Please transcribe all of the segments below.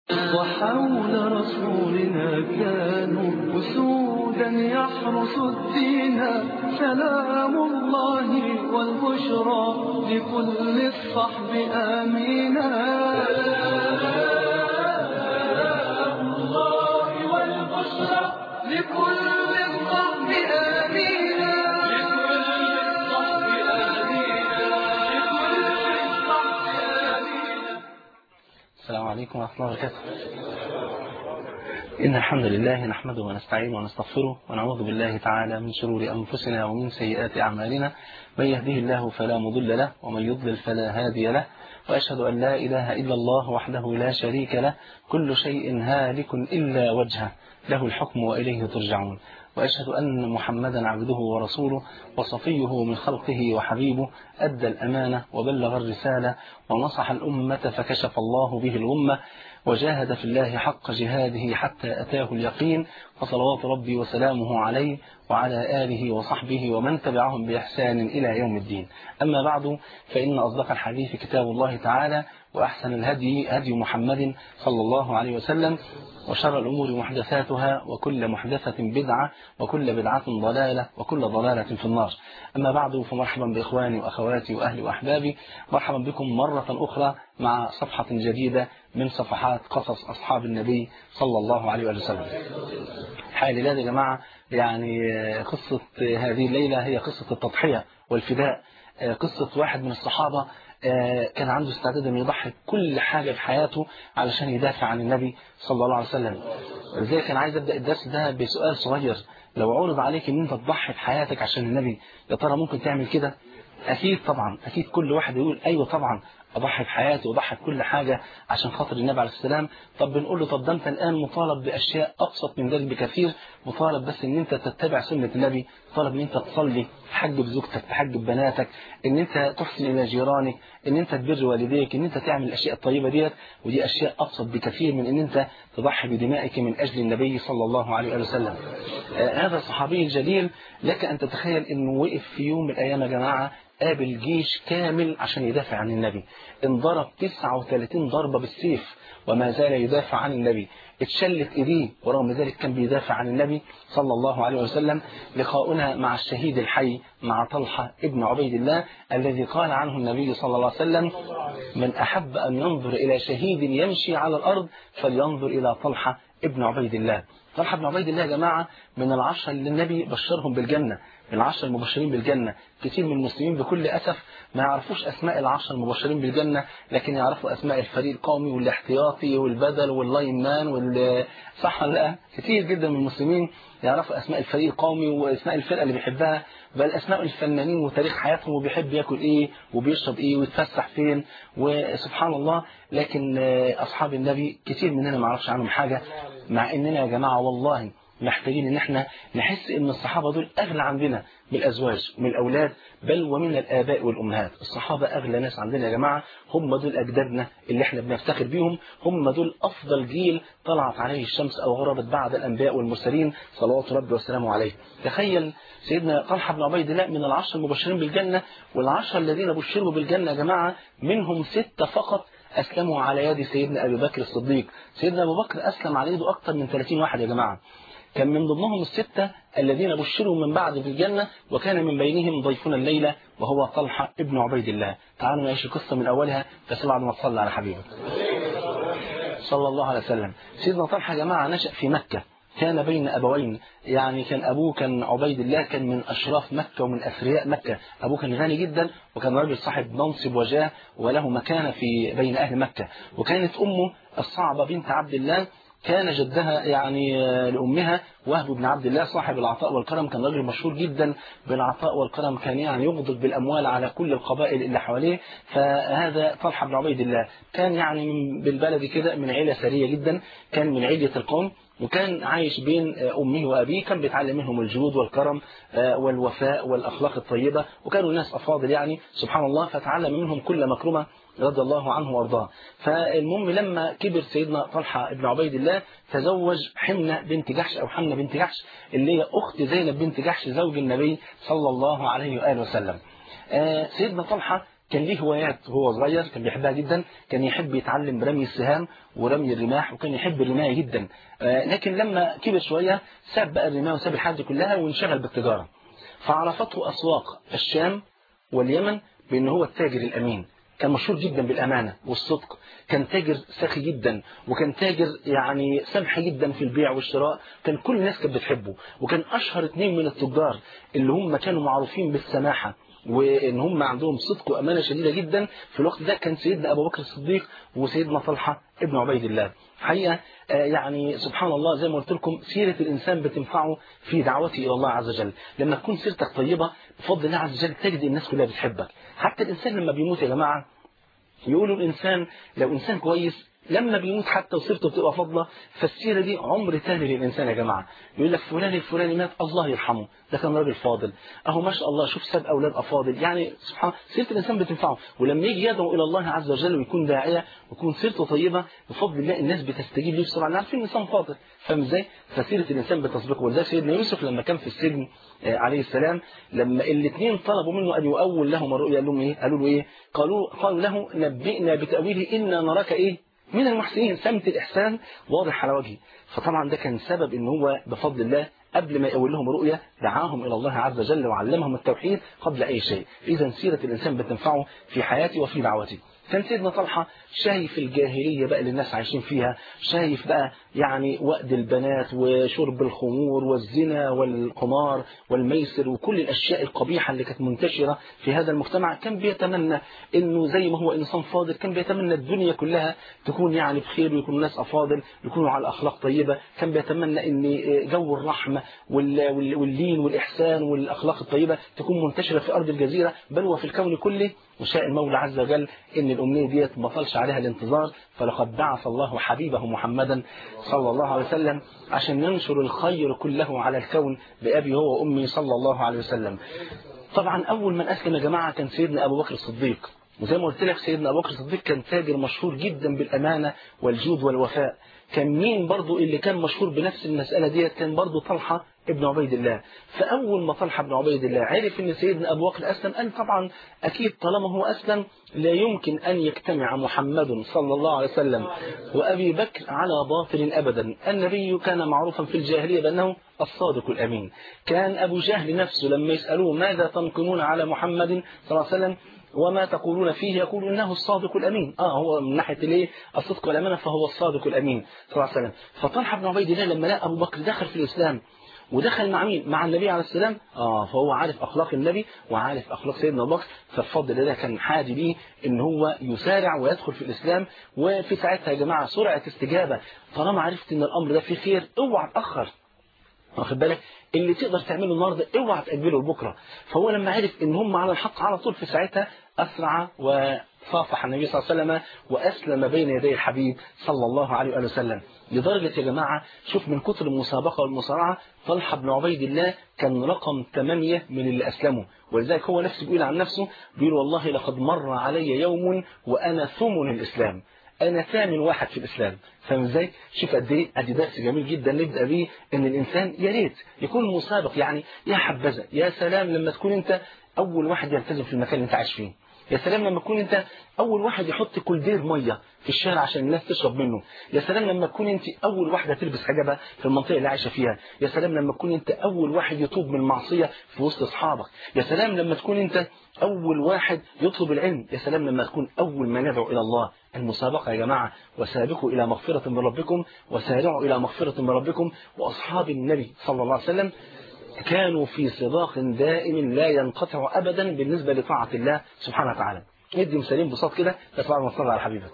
وحول رسولنا كانوا أسودا يحرس الدين سلام الله والبشرى لكل الصحب آمينا سلام الله والبشرى لكل الصحب آمينا لكل الصحب آمينا لكل الصحب آمينا السلام عليكم ورحمة الله وبركاته إن الحمد لله نحمده ونستعينه ونستغفره ونعوذ بالله تعالى من شرور أنفسنا ومن سيئات أعمالنا من يهده الله فلا مضل له ومن يضلل فلا هادي له وأشهد أن لا إله إلا الله وحده لا شريك له كل شيء هالك إلا وجهه له الحكم وإليه ترجعون وأشهد أن محمدا عبده ورسوله وصفيه من خلقه وحبيبه أدى الأمانة وبلغ الرسالة ونصح الأمة فكشف الله به الغمة وجاهد في الله حق جهاده حتى أتاه اليقين فصلوات ربي وسلامه عليه وعلى آله وصحبه ومن تبعهم بإحسان إلى يوم الدين أما بعد فإن أصدق الحديث كتاب الله تعالى وأحسن الهدي هدي محمد صلى الله عليه وسلم وشر الأمور محدثاتها وكل محدثة بدعة وكل بدعة ضلالة وكل ضلالة في النار أما بعد فمرحبا بإخواني وأخواتي وأهلي وأحبابي مرحبا بكم مرة أخرى مع صفحة جديدة من صفحات قصص أصحاب النبي صلى الله عليه وسلم حال يا جماعة يعني قصة هذه الليلة هي قصة التضحية والفداء قصة واحد من الصحابة كان عنده استعداد انه يضحي كل حاجة في حياته علشان يدافع عن النبي صلى الله عليه وسلم ولذلك كان عايز ابدا الدرس ده بسؤال صغير لو عرض عليك ان انت تضحي بحياتك عشان النبي يا ترى ممكن تعمل كده اكيد طبعا اكيد كل واحد يقول ايوه طبعا اضحي بحياتي واضحي بكل حاجه عشان خاطر النبي عليه السلام طب بنقول له طب ده انت الان مطالب باشياء ابسط من ذلك بكثير مطالب بس ان انت تتبع سنه النبي مطالب ان انت تصلي تحجب زوجتك تحجب بناتك ان انت تحسن الى جيرانك ان انت تبر والديك ان انت تعمل الاشياء الطيبه ديت ودي اشياء ابسط بكثير من ان انت تضحي بدمائك من اجل النبي صلى الله عليه وسلم آه هذا الصحابي الجليل لك ان تتخيل انه وقف في يوم من الايام يا جماعه قابل جيش كامل عشان يدافع عن النبي انضرب 39 ضربة بالسيف وما زال يدافع عن النبي اتشلت ايديه ورغم ذلك كان بيدافع عن النبي صلى الله عليه وسلم لقاؤنا مع الشهيد الحي مع طلحة ابن عبيد الله الذي قال عنه النبي صلى الله عليه وسلم من أحب أن ينظر إلى شهيد يمشي على الأرض فلينظر إلى طلحة ابن عبيد الله طلحة بن عبيد الله يا جماعة من العشرة اللي النبي بشرهم بالجنة من العشرة المبشرين بالجنة كثير من المسلمين بكل أسف ما يعرفوش أسماء العشرة المبشرين بالجنة لكن يعرفوا أسماء الفريق القومي والاحتياطي والبدل واللاين مان وال صح ولا لا كثير جدا من المسلمين يعرفوا أسماء الفريق القومي وأسماء الفرقة اللي بيحبها بل أسماء الفنانين وتاريخ حياتهم وبيحب ياكل إيه وبيشرب إيه ويتفسح فين وسبحان الله لكن أصحاب النبي كثير مننا ما يعرفش عنهم حاجة مع إننا يا جماعة والله محتاجين ان احنا نحس ان الصحابة دول اغلى عندنا من الازواج من الاولاد بل ومن الاباء والامهات الصحابة اغلى ناس عندنا يا جماعة هم دول اجدادنا اللي احنا بنفتخر بيهم هم دول افضل جيل طلعت عليه الشمس او غربت بعد الانبياء والمرسلين صلوات ربي وسلامه عليه تخيل سيدنا طلحة بن عبيد الله من العشر المبشرين بالجنة والعشر الذين بشروا بالجنة يا جماعة منهم ستة فقط أسلموا على يد سيدنا أبي بكر الصديق سيدنا أبو بكر أسلم على يده أكثر من 30 واحد يا جماعة كان من ضمنهم الستة الذين بشروا من بعد في الجنة وكان من بينهم ضيفنا الليلة وهو طلحة ابن عبيد الله تعالوا نعيش القصة من أولها بس بعد ما تصلى على حبيبك صلى الله عليه وسلم سيدنا طلحة يا جماعة نشأ في مكة كان بين أبوين يعني كان أبوه كان عبيد الله كان من أشراف مكة ومن أثرياء مكة أبوه كان غني جدا وكان راجل صاحب منصب وجاه وله مكانة في بين أهل مكة وكانت أمه الصعبة بنت عبد الله كان جدها يعني لأمها وهب بن عبد الله صاحب العطاء والكرم كان راجل مشهور جدا بالعطاء والكرم كان يعني يغضب بالأموال على كل القبائل اللي حواليه فهذا طلحة بن عبيد الله كان يعني من بالبلد كده من عيلة سرية جدا كان من عيلة القوم وكان عايش بين أمه وأبيه كان بيتعلم منهم الجود والكرم والوفاء والأخلاق الطيبة وكانوا ناس أفاضل يعني سبحان الله فتعلم منهم كل مكرمة رضي الله عنه وارضاه فالمهم لما كبر سيدنا طلحة بن عبيد الله تزوج حمنة بنت جحش أو حمنة بنت جحش اللي هي أخت زينب بنت جحش زوج النبي صلى الله عليه وآله وسلم سيدنا طلحة كان ليه هوايات وهو صغير كان بيحبها جدا كان يحب يتعلم رمي السهام ورمي الرماح وكان يحب الرماية جدا آه، لكن لما كبر شوية ساب بقى الرماية وساب الحاجة دي كلها وانشغل بالتجارة فعرفته أسواق الشام واليمن بأن هو التاجر الأمين كان مشهور جدا بالأمانة والصدق كان تاجر سخي جدا وكان تاجر يعني سمح جدا في البيع والشراء كان كل الناس كانت بتحبه وكان أشهر اثنين من التجار اللي هم كانوا معروفين بالسماحة وان هم عندهم صدق وامانه شديده جدا في الوقت ده كان سيدنا ابو بكر الصديق وسيدنا طلحه ابن عبيد الله حقيقه آه، يعني سبحان الله زي ما قلت لكم سيره الانسان بتنفعه في دعوته الى الله عز وجل لما تكون سيرتك طيبه بفضل الله عز وجل تجد الناس كلها بتحبك حتى الانسان لما بيموت يا جماعه يقولوا الإنسان لو إنسان كويس لما بيموت حتى وسيرته بتبقى فضلة فالسيرة دي عمر تاني للإنسان يا جماعة يقول لك فلان الفلاني مات الله يرحمه ده كان راجل فاضل أهو ما شاء الله شوف ساب أولاد أفاضل يعني سبحان سيرة الإنسان بتنفعه ولما يجي يدعو إلى الله عز وجل ويكون داعية ويكون سيرته طيبة بفضل الله الناس بتستجيب ليه بسرعة لأن عارفين الإنسان فاضل فاهم إزاي؟ فسيرة الإنسان بتسبقه ولذلك سيدنا يوسف لما كان في السجن آه، عليه السلام لما الاثنين طلبوا منه أن يؤول لهم الرؤيا قال لهم إيه؟ قالوا له إيه؟ قالوا قالوا له نبئنا بتأويله إنا نراك إيه؟ من المحسنين سمت الإحسان واضح على وجهه فطبعا ده كان سبب ان هو بفضل الله قبل ما يقول لهم رؤية دعاهم إلى الله عز وجل وعلمهم التوحيد قبل أي شيء إذا سيرة الإنسان بتنفعه في حياته وفي دعوته كان سيدنا طلحة شايف الجاهلية بقى اللي الناس عايشين فيها شايف بقى يعني وأد البنات وشرب الخمور والزنا والقمار والميسر وكل الأشياء القبيحة اللي كانت منتشرة في هذا المجتمع كان بيتمنى إنه زي ما هو إنسان فاضل كان بيتمنى الدنيا كلها تكون يعني بخير ويكون الناس أفاضل يكونوا على أخلاق طيبة كان بيتمنى إن جو الرحمة وال- وال- واللين والإحسان والأخلاق الطيبة تكون منتشرة في أرض الجزيرة بل وفي الكون كله وشاء المولى عز وجل ان الامنيه ديت ما طالش عليها الانتظار فلقد بعث الله حبيبه محمدا صلى الله عليه وسلم عشان ينشر الخير كله على الكون بابي هو وامي صلى الله عليه وسلم. طبعا اول من اسلم يا جماعه كان سيدنا ابو بكر الصديق وزي ما قلت لك سيدنا ابو بكر الصديق كان تاجر مشهور جدا بالامانه والجود والوفاء. كان مين برضو اللي كان مشهور بنفس المسألة ديت كان برضو طلحة ابن عبيد الله فأول ما طلحة ابن عبيد الله عرف أن سيدنا أبو بكر أسلم قال طبعا أكيد طالما هو أسلم لا يمكن أن يجتمع محمد صلى الله عليه وسلم وأبي بكر على باطل أبدا النبي كان معروفا في الجاهلية بأنه الصادق الأمين كان أبو جهل نفسه لما يسألوه ماذا تنقمون على محمد صلى الله عليه وسلم وما تقولون فيه يقول انه الصادق الامين اه هو من ناحيه الايه الصدق والامانه فهو الصادق الامين صلى الله عليه وسلم فطلحه بن عبيد الله لما لقى ابو بكر دخل في الاسلام ودخل مع مين مع النبي عليه السلام اه فهو عارف اخلاق النبي وعارف اخلاق سيدنا ابو بكر فبفضل الله كان حادي بيه ان هو يسارع ويدخل في الاسلام وفي ساعتها يا جماعه سرعه استجابه طالما عرفت ان الامر ده فيه خير اوعى تاخر واخد بالك اللي تقدر تعمله النهارده اوعى تاجله لبكره فهو لما عرف ان هم على الحق على طول في ساعتها اسرع وصافح النبي صلى الله عليه وسلم واسلم بين يدي الحبيب صلى الله عليه واله وسلم لدرجه يا جماعه شوف من كتر المسابقه والمصارعه طلحه بن عبيد الله كان رقم ثمانية من اللي اسلموا ولذلك هو نفسه بيقول عن نفسه بيقول والله لقد مر علي يوم وانا ثمن الاسلام انا ثامن واحد في الاسلام فاهم ازاي شوف قد ايه ادي درس جميل جدا نبدا بيه ان الانسان يا ريت يكون مسابق يعني يا حبذا يا سلام لما تكون انت اول واحد يلتزم في المكان اللي انت عايش فيه يا سلام لما تكون انت اول واحد يحط كولدير ميه في الشارع عشان الناس تشرب منه يا سلام لما تكون انت اول واحده تلبس حجابها في المنطقه اللي عايشه فيها يا سلام لما تكون انت اول واحد يتوب من المعصيه في وسط اصحابك يا سلام لما تكون انت اول واحد يطلب العلم يا سلام لما تكون اول من يدعو الى الله المسابقه يا جماعه وسابقوا الى مغفره من ربكم وسارعوا الى مغفره من ربكم واصحاب النبي صلى الله عليه وسلم كانوا في سباق دائم لا ينقطع ابدا بالنسبه لطاعه الله سبحانه وتعالى ادي مثالين بساط كده بس بعد ما تصلي على حبيبك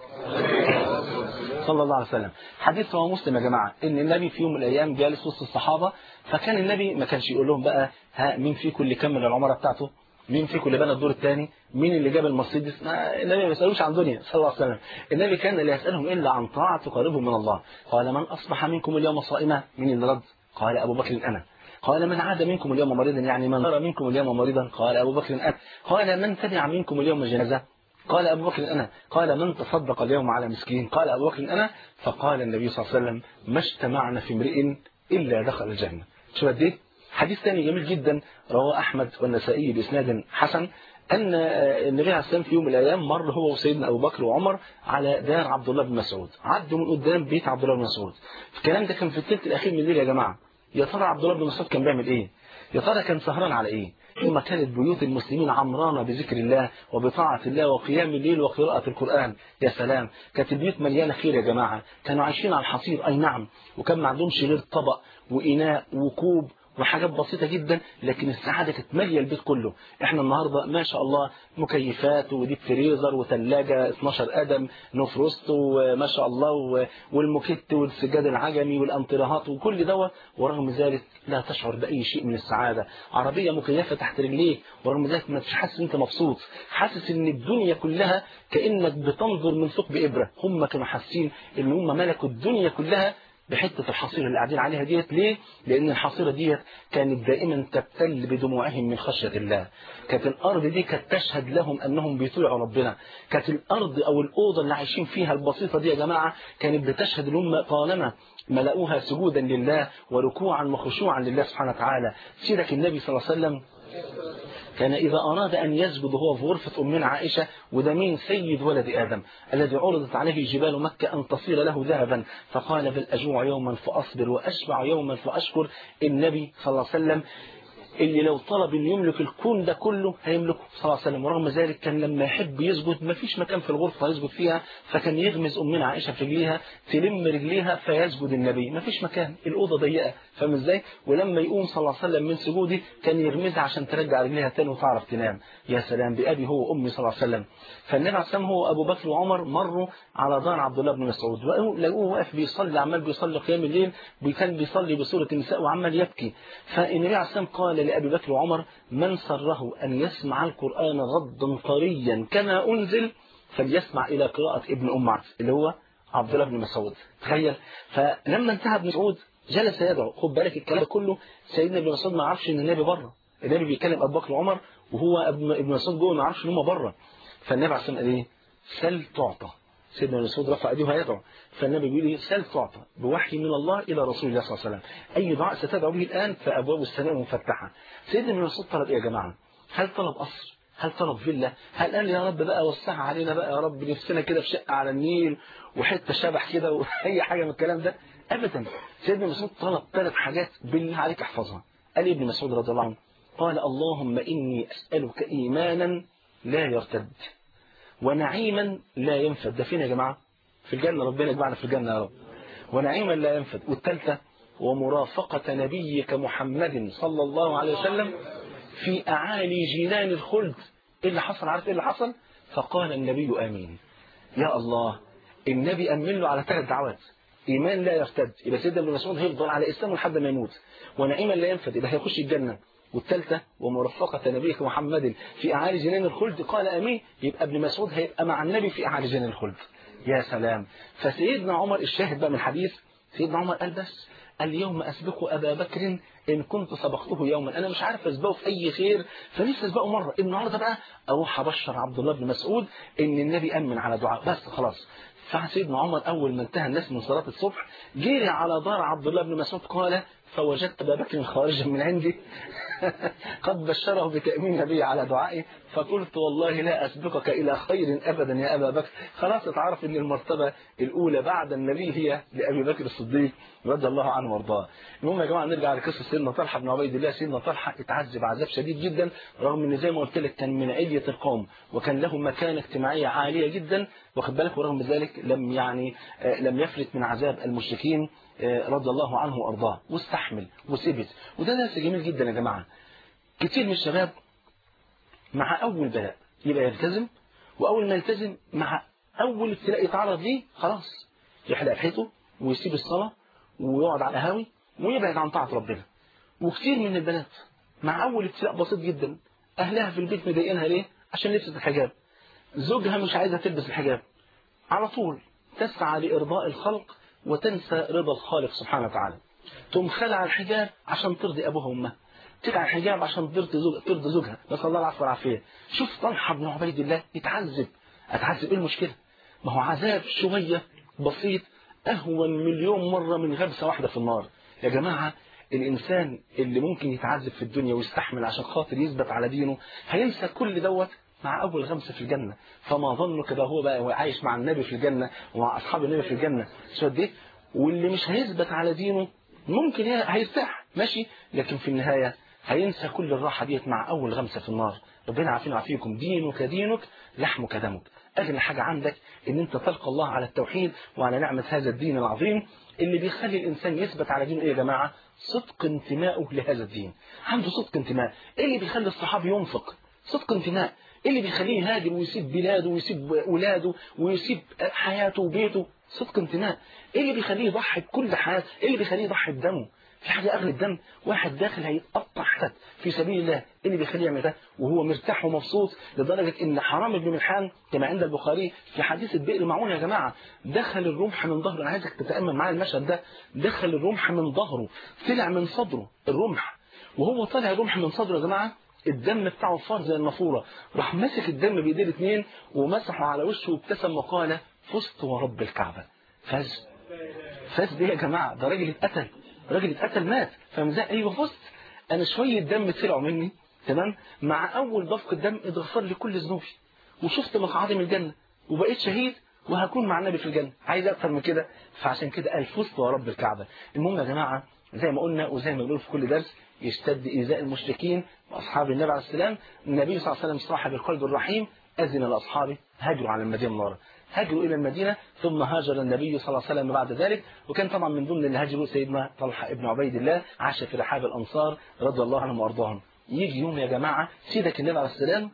صلى الله عليه وسلم حديث رواه مسلم يا جماعه ان النبي في يوم من الايام جالس وسط الصحابه فكان النبي ما كانش يقول لهم بقى ها مين فيكم اللي كمل العمره بتاعته مين فيكم اللي بنى الدور الثاني مين اللي جاب المرسيدس ما النبي ما بيسالوش عن دنيا صلى الله عليه وسلم النبي كان لا يسالهم الا عن طاعه تقربهم من الله قال من اصبح منكم اليوم صائما مين اللي رد قال ابو بكر انا قال من عاد منكم اليوم مريضا يعني من زار منكم اليوم مريضا قال ابو بكر انا قال من تبع منكم اليوم جنازه قال أبو بكر أنا قال من تصدق اليوم على مسكين قال أبو بكر أنا فقال النبي صلى الله عليه وسلم ما اجتمعنا في امرئ إلا دخل الجنة شو قد ايه حديث ثاني جميل جدا رواه أحمد والنسائي بإسناد حسن أن النبي عليه السلام في يوم من الأيام مر هو وسيدنا أبو بكر وعمر على دار عبد الله بن مسعود عدوا من قدام بيت عبد الله بن مسعود الكلام ده كان في الثلث الأخير من الليل يا جماعة يا ترى عبد الله بن مسعود كان بيعمل إيه يا ترى كان سهران على إيه ثم كانت بيوت المسلمين عمرانة بذكر الله وبطاعة الله وقيام الليل وقراءة القرآن يا سلام كانت البيوت مليانة خير يا جماعة كانوا عايشين على الحصير أي نعم وكان ما عندهمش غير طبق وإناء وكوب وحاجات بسيطة جدا لكن السعادة كانت مالية البيت كله احنا النهاردة ما شاء الله مكيفات وديب فريزر وثلاجة 12 قدم نوفروست وما شاء الله و- والموكيت والسجاد العجمي والانطراهات وكل دوت ورغم ذلك لا تشعر بأي شيء من السعادة عربية مكيفة تحت رجليك ورغم ذلك ما تش حاسس ان انت مبسوط حاسس ان الدنيا كلها كأنك بتنظر من ثقب إبرة هم كانوا حاسين ان هم ملكوا الدنيا كلها بحتة الحصيرة اللي قاعدين عليها ديت ليه؟ لأن الحصيرة ديت كانت دائما تبتل بدموعهم من خشية الله كانت الأرض دي كانت تشهد لهم أنهم بيطيعوا ربنا كانت الأرض أو الأوضة اللي عايشين فيها البسيطة دي يا جماعة كانت بتشهد لهم طالما ملأوها سجودا لله وركوعا وخشوعا لله سبحانه وتعالى سيرك النبي صلى الله عليه وسلم كان إذا أراد أن يسجد هو في غرفة أمنا عائشة وده مين سيد ولد آدم الذي عرضت عليه جبال مكة أن تصير له ذهبا فقال بل أجوع يوما فأصبر وأشبع يوما فأشكر النبي صلى الله عليه وسلم اللي لو طلب أن يملك الكون ده كله هيملكه صلى الله عليه وسلم ورغم ذلك كان لما يحب يسجد ما فيش مكان في الغرفة يسجد فيها فكان يغمز أمنا عائشة في رجليها تلم رجليها فيسجد النبي ما فيش مكان الأوضة ضيقة فاهم ازاي ولما يقوم صلى الله عليه وسلم من سجوده كان يغمزها عشان ترجع رجليها تاني وتعرف تنام يا سلام بأبي هو وأمي صلى الله عليه وسلم فالنبي عليه السلام هو أبو بكر وعمر مروا على دار عبد الله بن مسعود لقوه واقف بيصلي عمال بيصلي قيام الليل كان بيصلي بسورة النساء وعمال يبكي فالنبي عليه السلام قال لأبي بكر وعمر من سره أن يسمع القرآن غضا طريا كما أنزل فليسمع إلى قراءة ابن أم عبد اللي هو عبد الله بن مسعود تخيل فلما انتهى ابن مسعود جلس يدعو خد بالك الكلام ده كله سيدنا ابن مسعود ما عرفش ان النبي بره النبي بيكلم ابو بكر وعمر وهو ابن ابن مسعود جوه ما عرفش ان هم بره فالنبي عليه الصلاه والسلام قال ايه سل تعطى سيدنا ابن مسعود رفع ايديه ويدعو فالنبي بيقول ايه سل تعطى بوحي من الله الى رسول الله صلى الله عليه وسلم اي دعاء ستدعو به الان فابواب السماء مفتحه سيدنا ابن مسعود طلب ايه يا جماعه هل طلب قصر هل طلب فيلا هل قال يا رب بقى وسعها علينا بقى يا رب نفسنا كده في شقه على النيل وحته شبح كده واي حاجه من الكلام ده ابدا سيدنا مسعود طلب ثلاث حاجات بالله عليك احفظها قال ابن مسعود رضي الله عنه قال اللهم اني اسالك ايمانا لا يرتد ونعيما لا ينفد ده فين يا جماعه في الجنه ربنا يجمعنا في الجنه يا رب ونعيما لا ينفد والثالثه ومرافقه نبيك محمد صلى الله عليه وسلم في أعالي جنان الخلد إيه اللي حصل عارف إيه اللي حصل فقال النبي آمين يا الله النبي أمن له على ثلاث دعوات إيمان لا يرتد يبقى سيدنا ابن مسعود هيفضل على إسلامه لحد ما يموت ونعيما لا ينفد يبقى هيخش الجنة والثالثة ومرفقة نبيك محمد في أعالي جنان الخلد قال أمين يبقى ابن مسعود هيبقى مع النبي في أعالي جنان الخلد يا سلام فسيدنا عمر الشاهد بقى من الحديث سيدنا عمر قال بس اليوم أسبق أبا بكر إن كنت سبقته يوما أنا مش عارف أسبقه في أي خير فنفسي أسبقه مرة النهاردة بقى أروح أبشر عبد الله بن مسعود إن النبي أمن على دعاء بس خلاص فسيدنا عمر أول ما انتهى الناس من صلاة الصبح جري على دار عبد الله بن مسعود قال فوجدت أبا بكر خارجا من عندي قد بشره بتأمين النبي على دعائه فقلت والله لا أسبقك إلى خير أبدا يا أبا بكر خلاص اتعرف أن المرتبة الأولى بعد النبي هي لأبي بكر الصديق رضي الله عنه وارضاه المهم يا جماعة نرجع لقصة سيدنا طلحة بن عبيد الله سيدنا طلحة اتعذب عذاب شديد جدا رغم أن زي ما قلت لك كان من علية القوم وكان له مكانة اجتماعية عالية جدا واخد بالك ورغم ذلك لم يعني لم يفلت من عذاب المشركين رضي الله عنه وارضاه واستحمل وثبت وده درس جميل جدا يا جماعه كتير من الشباب مع اول بلاء يبقى يلتزم واول ما يلتزم مع اول ابتلاء يتعرض ليه خلاص يحلق حيطه ويسيب الصلاه ويقعد على القهاوي ويبعد عن طاعه ربنا وكتير من البنات مع اول ابتلاء بسيط جدا اهلها في البيت مضايقينها ليه عشان لبست الحجاب زوجها مش عايزها تلبس الحجاب على طول تسعى لارضاء الخلق وتنسى رضا الخالق سبحانه وتعالى تقوم خلع الحجاب عشان ترضي ابوها وامها تقع الحجاب عشان ترضي زوج ترضي زوجها نسال الله العفو والعافيه شوف طلحه بن عبيد الله يتعذب اتعذب ايه المشكله ما هو عذاب شويه بسيط اهون مليون مره من غبسه واحده في النار يا جماعه الإنسان اللي ممكن يتعذب في الدنيا ويستحمل عشان خاطر يثبت على دينه هينسى كل دوت مع أول غمسة في الجنة فما ظنك بقى هو بقى عايش مع النبي في الجنة ومع أصحاب النبي في الجنة شو قد إيه واللي مش هيثبت على دينه ممكن هيرتاح ماشي لكن في النهاية هينسى كل الراحة ديت مع أول غمسة في النار ربنا عافينا وعافيكم دينك دينك لحمك دمك أغلى حاجة عندك إن أنت تلقى الله على التوحيد وعلى نعمة هذا الدين العظيم اللي بيخلي الإنسان يثبت على دينه إيه يا جماعة صدق انتمائه لهذا الدين عنده صدق انتماء إيه اللي بيخلي الصحابي ينفق صدق انتماء إيه اللي بيخليه يهاجر ويسيب بلاده ويسيب ولاده ويسيب حياته وبيته صدق انتماء ايه اللي بيخليه يضحي بكل حياته ايه اللي بيخليه يضحي بدمه في حاجه اغلى الدم واحد داخل هيتقطع حتت في سبيل الله ايه اللي بيخليه يعمل ده وهو مرتاح ومبسوط لدرجه ان حرام بن ملحان كما عند البخاري في حديث البئر معون يا جماعه دخل الرمح من ظهره انا عايزك تتامل معايا المشهد ده دخل الرمح من ظهره طلع من صدره الرمح وهو طالع الرمح من صدره يا جماعه الدم بتاعه فار زي النافوره راح مسك الدم بايديه الاثنين ومسحه على وشه وابتسم وقال فزت ورب الكعبه فاز فاز دي يا جماعه ده راجل اتقتل راجل اتقتل مات فاهم ازاي ايوه فزت انا شويه دم طلعوا مني تمام مع اول دفق الدم اتغفر لي كل ذنوبي وشفت مقعدي من الجنه وبقيت شهيد وهكون مع النبي في الجنه عايز اكتر من كده فعشان كده قال فزت ورب الكعبه المهم يا جماعه زي ما قلنا وزي ما بنقول في كل درس يشتد إيذاء المشركين وأصحاب النبي عليه السلام النبي صلى الله عليه وسلم صاحب القلب الرحيم أذن لأصحابه هاجروا على المدينة المنورة هاجروا إلى المدينة ثم هاجر النبي صلى الله عليه وسلم بعد ذلك وكان طبعا من ضمن اللي هاجروا سيدنا طلحة ابن عبيد الله عاش في رحاب الأنصار رضي الله عنهم وأرضاهم يجي يوم يا جماعة سيدك النبي عليه السلام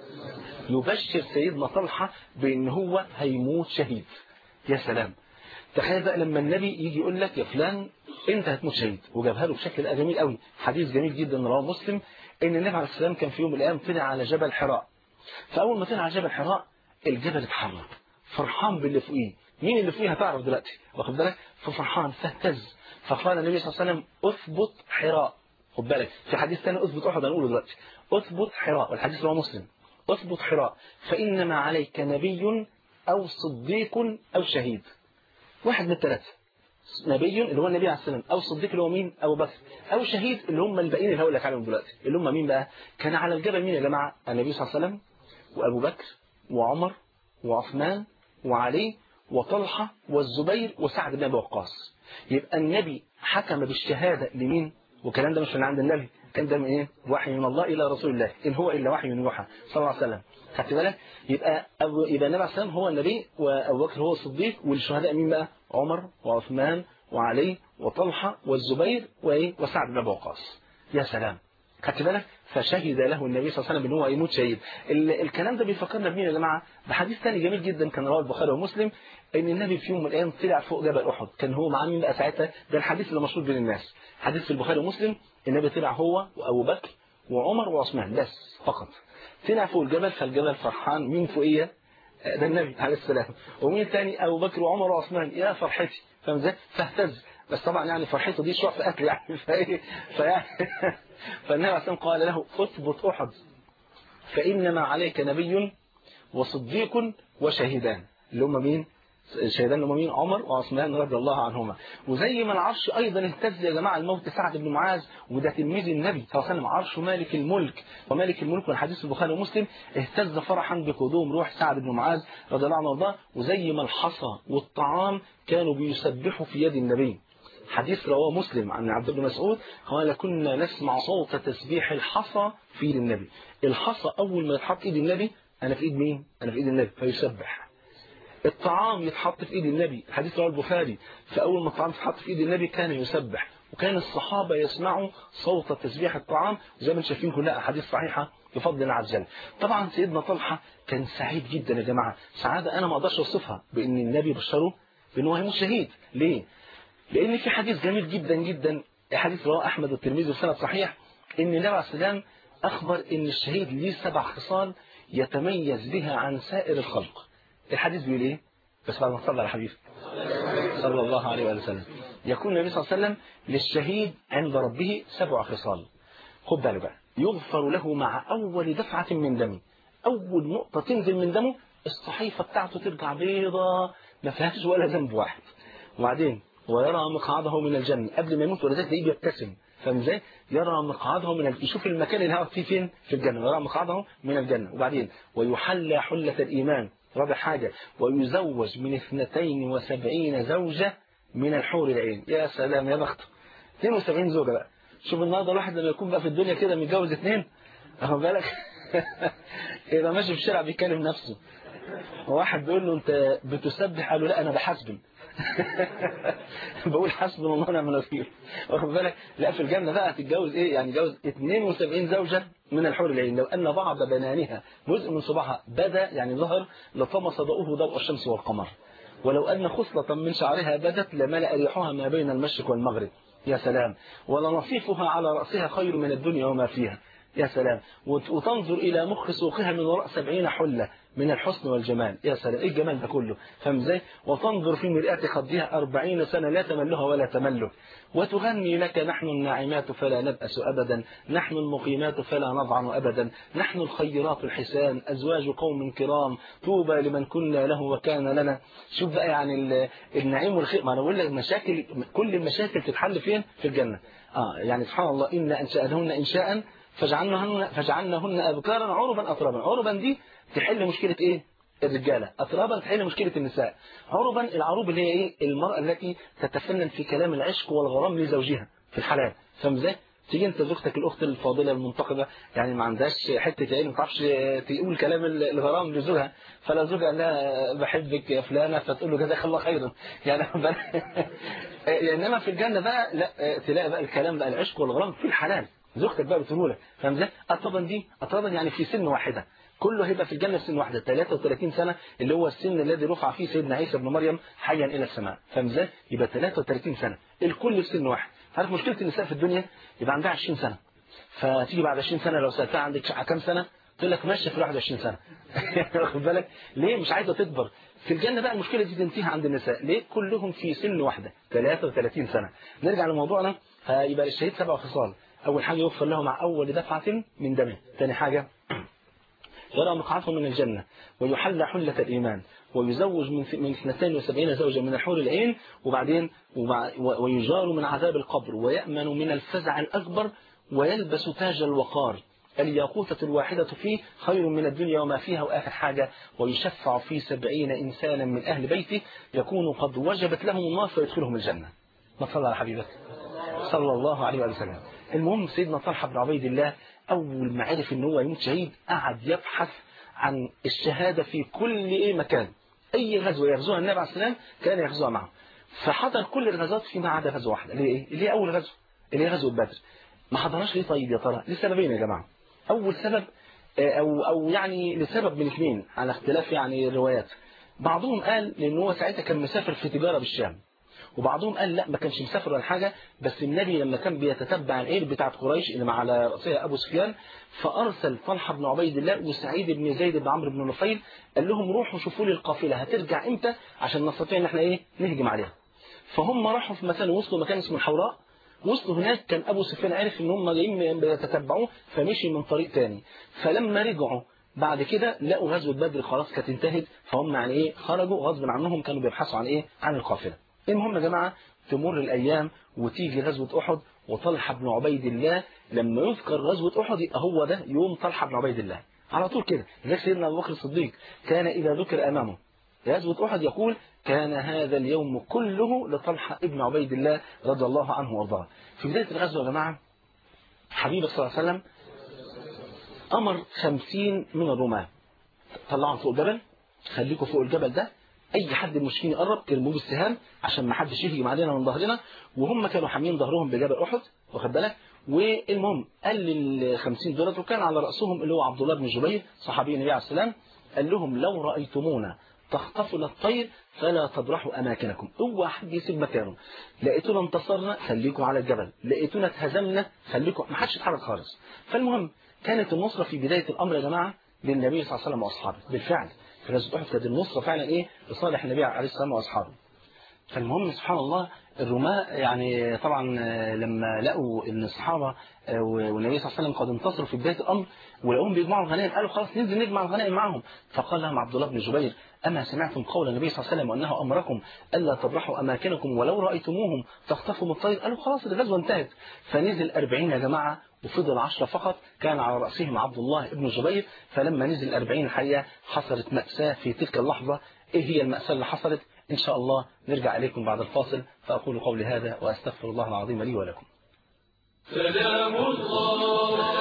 يبشر سيدنا طلحة بأن هو هيموت شهيد يا سلام تخيل بقى لما النبي يجي يقول لك يا فلان انت هتموت شهيد وجابها له بشكل جميل قوي حديث جميل جدا رواه مسلم ان النبي عليه السلام كان في يوم من الايام طلع على جبل حراء فاول ما طلع على جبل حراء الجبل اتحرك فرحان باللي فوقيه مين اللي فوقيه هتعرف دلوقتي واخد بالك ففرحان فاهتز فقال النبي صلى الله عليه وسلم اثبت حراء خد بالك في حديث ثاني اثبت احد هنقوله دلوقتي اثبت حراء والحديث رواه مسلم اثبت حراء فانما عليك نبي او صديق او شهيد واحد من الثلاثه نبي اللي هو النبي عليه السلام او صديق اللي هو مين ابو بكر او شهيد اللي هم الباقيين اللي هقول لك عليهم دلوقتي اللي هم مين بقى كان على الجبل مين يا جماعه النبي صلى الله عليه وسلم وابو بكر وعمر وعثمان وعلي وطلحه والزبير وسعد بن ابي وقاص يبقى النبي حكم بالشهاده لمين والكلام ده مش من عند النبي كان ده من ايه وحي من الله الى رسول الله ان هو الا وحي يوحى صلى الله عليه وسلم خدت بالك يبقى أبو يبقى النبي عليه السلام هو النبي وابو بكر هو الصديق والشهداء مين بقى عمر وعثمان وعلي وطلحه والزبير وايه وسعد بن ابي وقاص يا سلام خدت بالك فشهد له النبي صلى الله عليه وسلم ان هو يموت شهيد الكلام ده بيفكرنا بمين يا جماعه بحديث ثاني جميل جدا كان رواه البخاري ومسلم ان النبي في يوم من الايام طلع فوق جبل احد كان هو معاه مين بقى ساعتها ده الحديث اللي مشهور بين الناس حديث في البخاري ومسلم النبي طلع هو وابو بكر وعمر وعثمان بس فقط طلع فوق الجبل فالجبل فرحان مين فوقيه ده النبي عليه السلام ومين تاني ابو بكر وعمر وعثمان يا فرحتي فاهم ازاي فاهتز بس طبعا يعني فرحته دي شوع في قتل يعني فايه فيعني فالنبي عليه السلام قال له اثبت احد فانما عليك نبي وصديق وشهيدان اللي هم مين الشهيدان اللي هم مين عمر وعثمان رضي الله عنهما وزي ما العرش ايضا اهتز يا جماعه الموت سعد بن معاذ وده تلميذ النبي صلى الله عليه وسلم عرش مالك الملك ومالك الملك والحديث البخاري ومسلم اهتز فرحا بقدوم روح سعد بن معاذ رضي الله عنه وارضاه وزي ما الحصى والطعام كانوا بيسبحوا في يد النبي حديث رواه مسلم عن عبد بن مسعود قال كنا نسمع صوت تسبيح الحصى في ايد النبي الحصى اول ما يتحط ايد النبي انا في ايد مين انا في ايد النبي فيسبح الطعام يتحط في ايد النبي حديث رواه البخاري فاول ما الطعام يتحط في ايد النبي كان يسبح وكان الصحابة يسمعوا صوت تسبيح الطعام زي ما انتم شايفين كلها احاديث صحيحة بفضل الله عز وجل طبعا سيدنا طلحة كان سعيد جدا يا جماعة سعادة انا ما اقدرش اوصفها بان النبي بشره بان هو هيموت شهيد ليه لان في حديث جميل جدا جدا حديث رواه احمد والترمذي وسند صحيح ان النبي عليه السلام اخبر ان الشهيد ليه سبع خصال يتميز بها عن سائر الخلق الحديث بيقول ايه بس بعد ما صلى على الحبيب صلى الله عليه وآله وسلم يكون النبي صلى الله عليه وسلم للشهيد عند ربه سبع خصال خد بالك بقى يغفر له مع أول دفعة من دمه أول نقطة تنزل من دمه الصحيفة بتاعته ترجع بيضة ما فيهاش ولا ذنب واحد وبعدين ويرى مقعده من الجنة قبل ما يموت ولذلك تلاقيه بيبتسم فاهم ازاي؟ يرى مقعده من ال... يشوف المكان اللي هيقعد فيه فين في الجنة يرى مقعده من الجنة وبعدين ويحلى حلة الإيمان رابع حاجة ويزوج من 72 زوجة من الحور العين يا سلام يا بخته 72 زوجة بقى شوف النهارده الواحد لما يكون بقى في الدنيا كده متجوز اثنين واخد بالك يبقى ماشي في الشارع بيكلم نفسه واحد بيقول له انت بتسبح قال له لا انا بحسبن بقول حسبنا الله ونعم الوكيل واخد بالك لا في الجنه بقى هتتجوز ايه يعني جوز 72 زوجه من الحور العين لو ان بعض بنانها جزء من صباعها بدا يعني ظهر لطمس ضوءه ضوء الشمس والقمر ولو ان خصله من شعرها بدت لملا ريحها ما بين المشرق والمغرب يا سلام ولنصيفها على راسها خير من الدنيا وما فيها يا سلام وتنظر إلى مخ سوقها من وراء سبعين حلة من الحسن والجمال يا سلام إيه الجمال ده كله فاهم ازاي وتنظر في مرآة خدها أربعين سنة لا تملها ولا تمله وتغني لك نحن الناعمات فلا نبأس أبدا نحن المقيمات فلا نضعن أبدا نحن الخيرات الحسان أزواج قوم كرام طوبى لمن كنا له وكان لنا شوف بقى يعني النعيم والخير ما أنا بقول لك مشاكل كل المشاكل تتحل فين في الجنة آه يعني سبحان الله إن أنشأنهن إنشاء فجعلناهن فجعلناهن ابكارا عربا اترابا عربا دي تحل مشكله ايه الرجاله اترابا تحل مشكله النساء عربا العروب اللي هي ايه المراه التي تتفنن في كلام العشق والغرام لزوجها في الحلال فاهم ازاي تيجي انت زوجتك الاخت الفاضله المنتقبه يعني ما عندهاش حته عين ما تعرفش تقول كلام الغرام لزوجها فلا زوجها قال لها بحبك يا فلانه فتقول له جزاك الله خيرا يعني انما في الجنه بقى لا تلاقي بقى الكلام بقى العشق والغرام في الحلال زوجتك بقى بتقول لك فاهم ازاي؟ اطبا دي اطبا يعني في سن واحده كله هيبقى في الجنه في سن واحده 33 سنه اللي هو السن الذي رفع فيه سيدنا عيسى ابن مريم حيا الى السماء فاهم ازاي؟ يبقى 33 سنه الكل في سن واحد عارف مشكله النساء في الدنيا يبقى عندها 20 سنه فتيجي بعد 20 سنه لو سالتها عندك كام سنه تقول لك ماشيه في 21 سنه واخد بالك ليه مش عايزه تكبر في الجنه بقى المشكله دي تنتهي عند النساء ليه كلهم في سن واحده 33 سنه نرجع لموضوعنا فيبقى للشهيد سبع خصال أول حاجة يغفر له مع أول دفعة من دمه ثاني حاجة يرى مقعده من الجنة ويحلى حلة الإيمان ويزوج من من 72 زوجة من الحور العين وبعدين ويجار من عذاب القبر ويأمن من الفزع الأكبر ويلبس تاج الوقار الياقوتة الواحدة فيه خير من الدنيا وما فيها وآخر حاجة ويشفع في سبعين إنسانا من أهل بيته يكون قد وجبت لهم النار فيدخلهم الجنة ما صلى على حبيبك صلى الله عليه وسلم المهم سيدنا طلحة بن عبيد الله أول ما عرف إن هو يموت شهيد قعد يبحث عن الشهادة في كل إيه مكان أي غزوة يغزوها النبي عليه السلام كان يغزوها معه فحضر كل الغزوات فيما عدا غزوة واحدة اللي إيه؟ اللي هي أول غزوة اللي هي غزوة بدر ما حضرهاش ليه طيب يا ترى لسببين يا جماعة أول سبب أو أو يعني لسبب من اثنين على اختلاف يعني الروايات بعضهم قال لأن هو ساعتها كان مسافر في تجارة بالشام وبعضهم قال لا ما كانش مسافر ولا حاجة بس النبي لما كان بيتتبع العير بتاعت قريش اللي مع على رأسها أبو سفيان فأرسل طلحة بن عبيد الله وسعيد بن زيد بن عمرو بن نفيل قال لهم روحوا شوفوا لي القافلة هترجع امتى عشان نستطيع ان احنا ايه نهجم عليها فهم راحوا في مكان وصلوا مكان اسمه الحوراء وصلوا هناك كان ابو سفيان عارف ان هم جايين بيتتبعوه فمشي من طريق تاني فلما رجعوا بعد كده لقوا غزوة بدر خلاص كانت انتهت فهم يعني ايه خرجوا غصب عنهم كانوا بيبحثوا عن ايه عن القافلة المهم يا جماعة تمر الأيام وتيجي غزوة أحد وطلحة بن عبيد الله لما يذكر غزوة أحد يبقى هو ده يوم طلحة بن عبيد الله على طول كده لذلك سيدنا أبو بكر الصديق كان إذا ذكر أمامه غزوة أحد يقول كان هذا اليوم كله لطلحة ابن عبيد الله رضي الله عنه وارضاه في بداية الغزوة يا جماعة حبيب صلى الله عليه وسلم أمر خمسين من الرماة طلعهم فوق الجبل خليكم فوق الجبل ده اي حد المشركين يقرب ترموه بالسهام عشان ما حدش يهجم علينا من ظهرنا وهم كانوا حاميين ظهرهم بجبل احد واخد بالك والمهم قال لل 50 دولار وكان على راسهم اللي هو عبد الله بن جبير صحابي النبي عليه السلام قال لهم لو رايتمونا تخطفنا الطير فلا تبرحوا اماكنكم اوعى حد يسيب مكانه لقيتونا انتصرنا خليكم على الجبل لقيتونا اتهزمنا خليكم ما حدش يتحرك خالص فالمهم كانت النصره في بدايه الامر يا جماعه للنبي صلى الله عليه وسلم واصحابه بالفعل في غزوة أحد كانت النصرة فعلا إيه لصالح النبي عليه الصلاة والسلام وأصحابه فالمهم سبحان الله الرماة يعني طبعا آه، لما لقوا ان الصحابة آه، والنبي صلى الله عليه وسلم قد انتصروا في بداية الامر ولقوهم بيجمعوا الغنائم قالوا خلاص ننزل نجمع الغنائم معهم فقال لهم عبد الله بن جبير أما سمعتم قول النبي صلى الله عليه وسلم وأنه أمركم ألا تبرحوا أماكنكم ولو رأيتموهم تخطفوا الطير قالوا خلاص الغزوة انتهت فنزل أربعين يا جماعة وفضل عشرة فقط كان على رأسهم عبد الله بن جبير فلما نزل أربعين الحقيقة حصلت مأساة في تلك اللحظة إيه هي المأساة اللي حصلت إن شاء الله نرجع إليكم بعد الفاصل فأقول قولي هذا وأستغفر الله العظيم لي ولكم سلام الله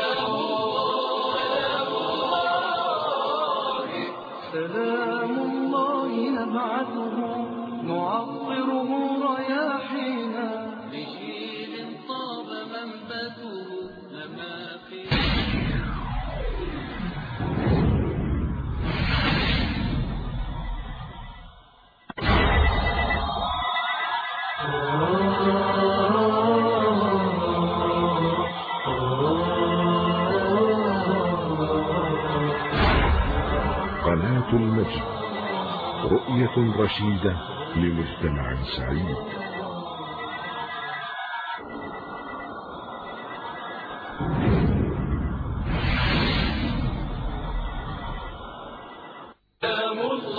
سلام الله نبعثه نعطره رياحينا لجيل طاب منبته نما في قناة المجد رؤية رشيدة لمجتمع سعيد سلام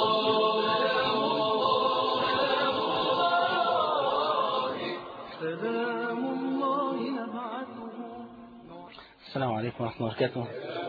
الله سلام الله نبعثه السلام عليكم ورحمة الله وبركاته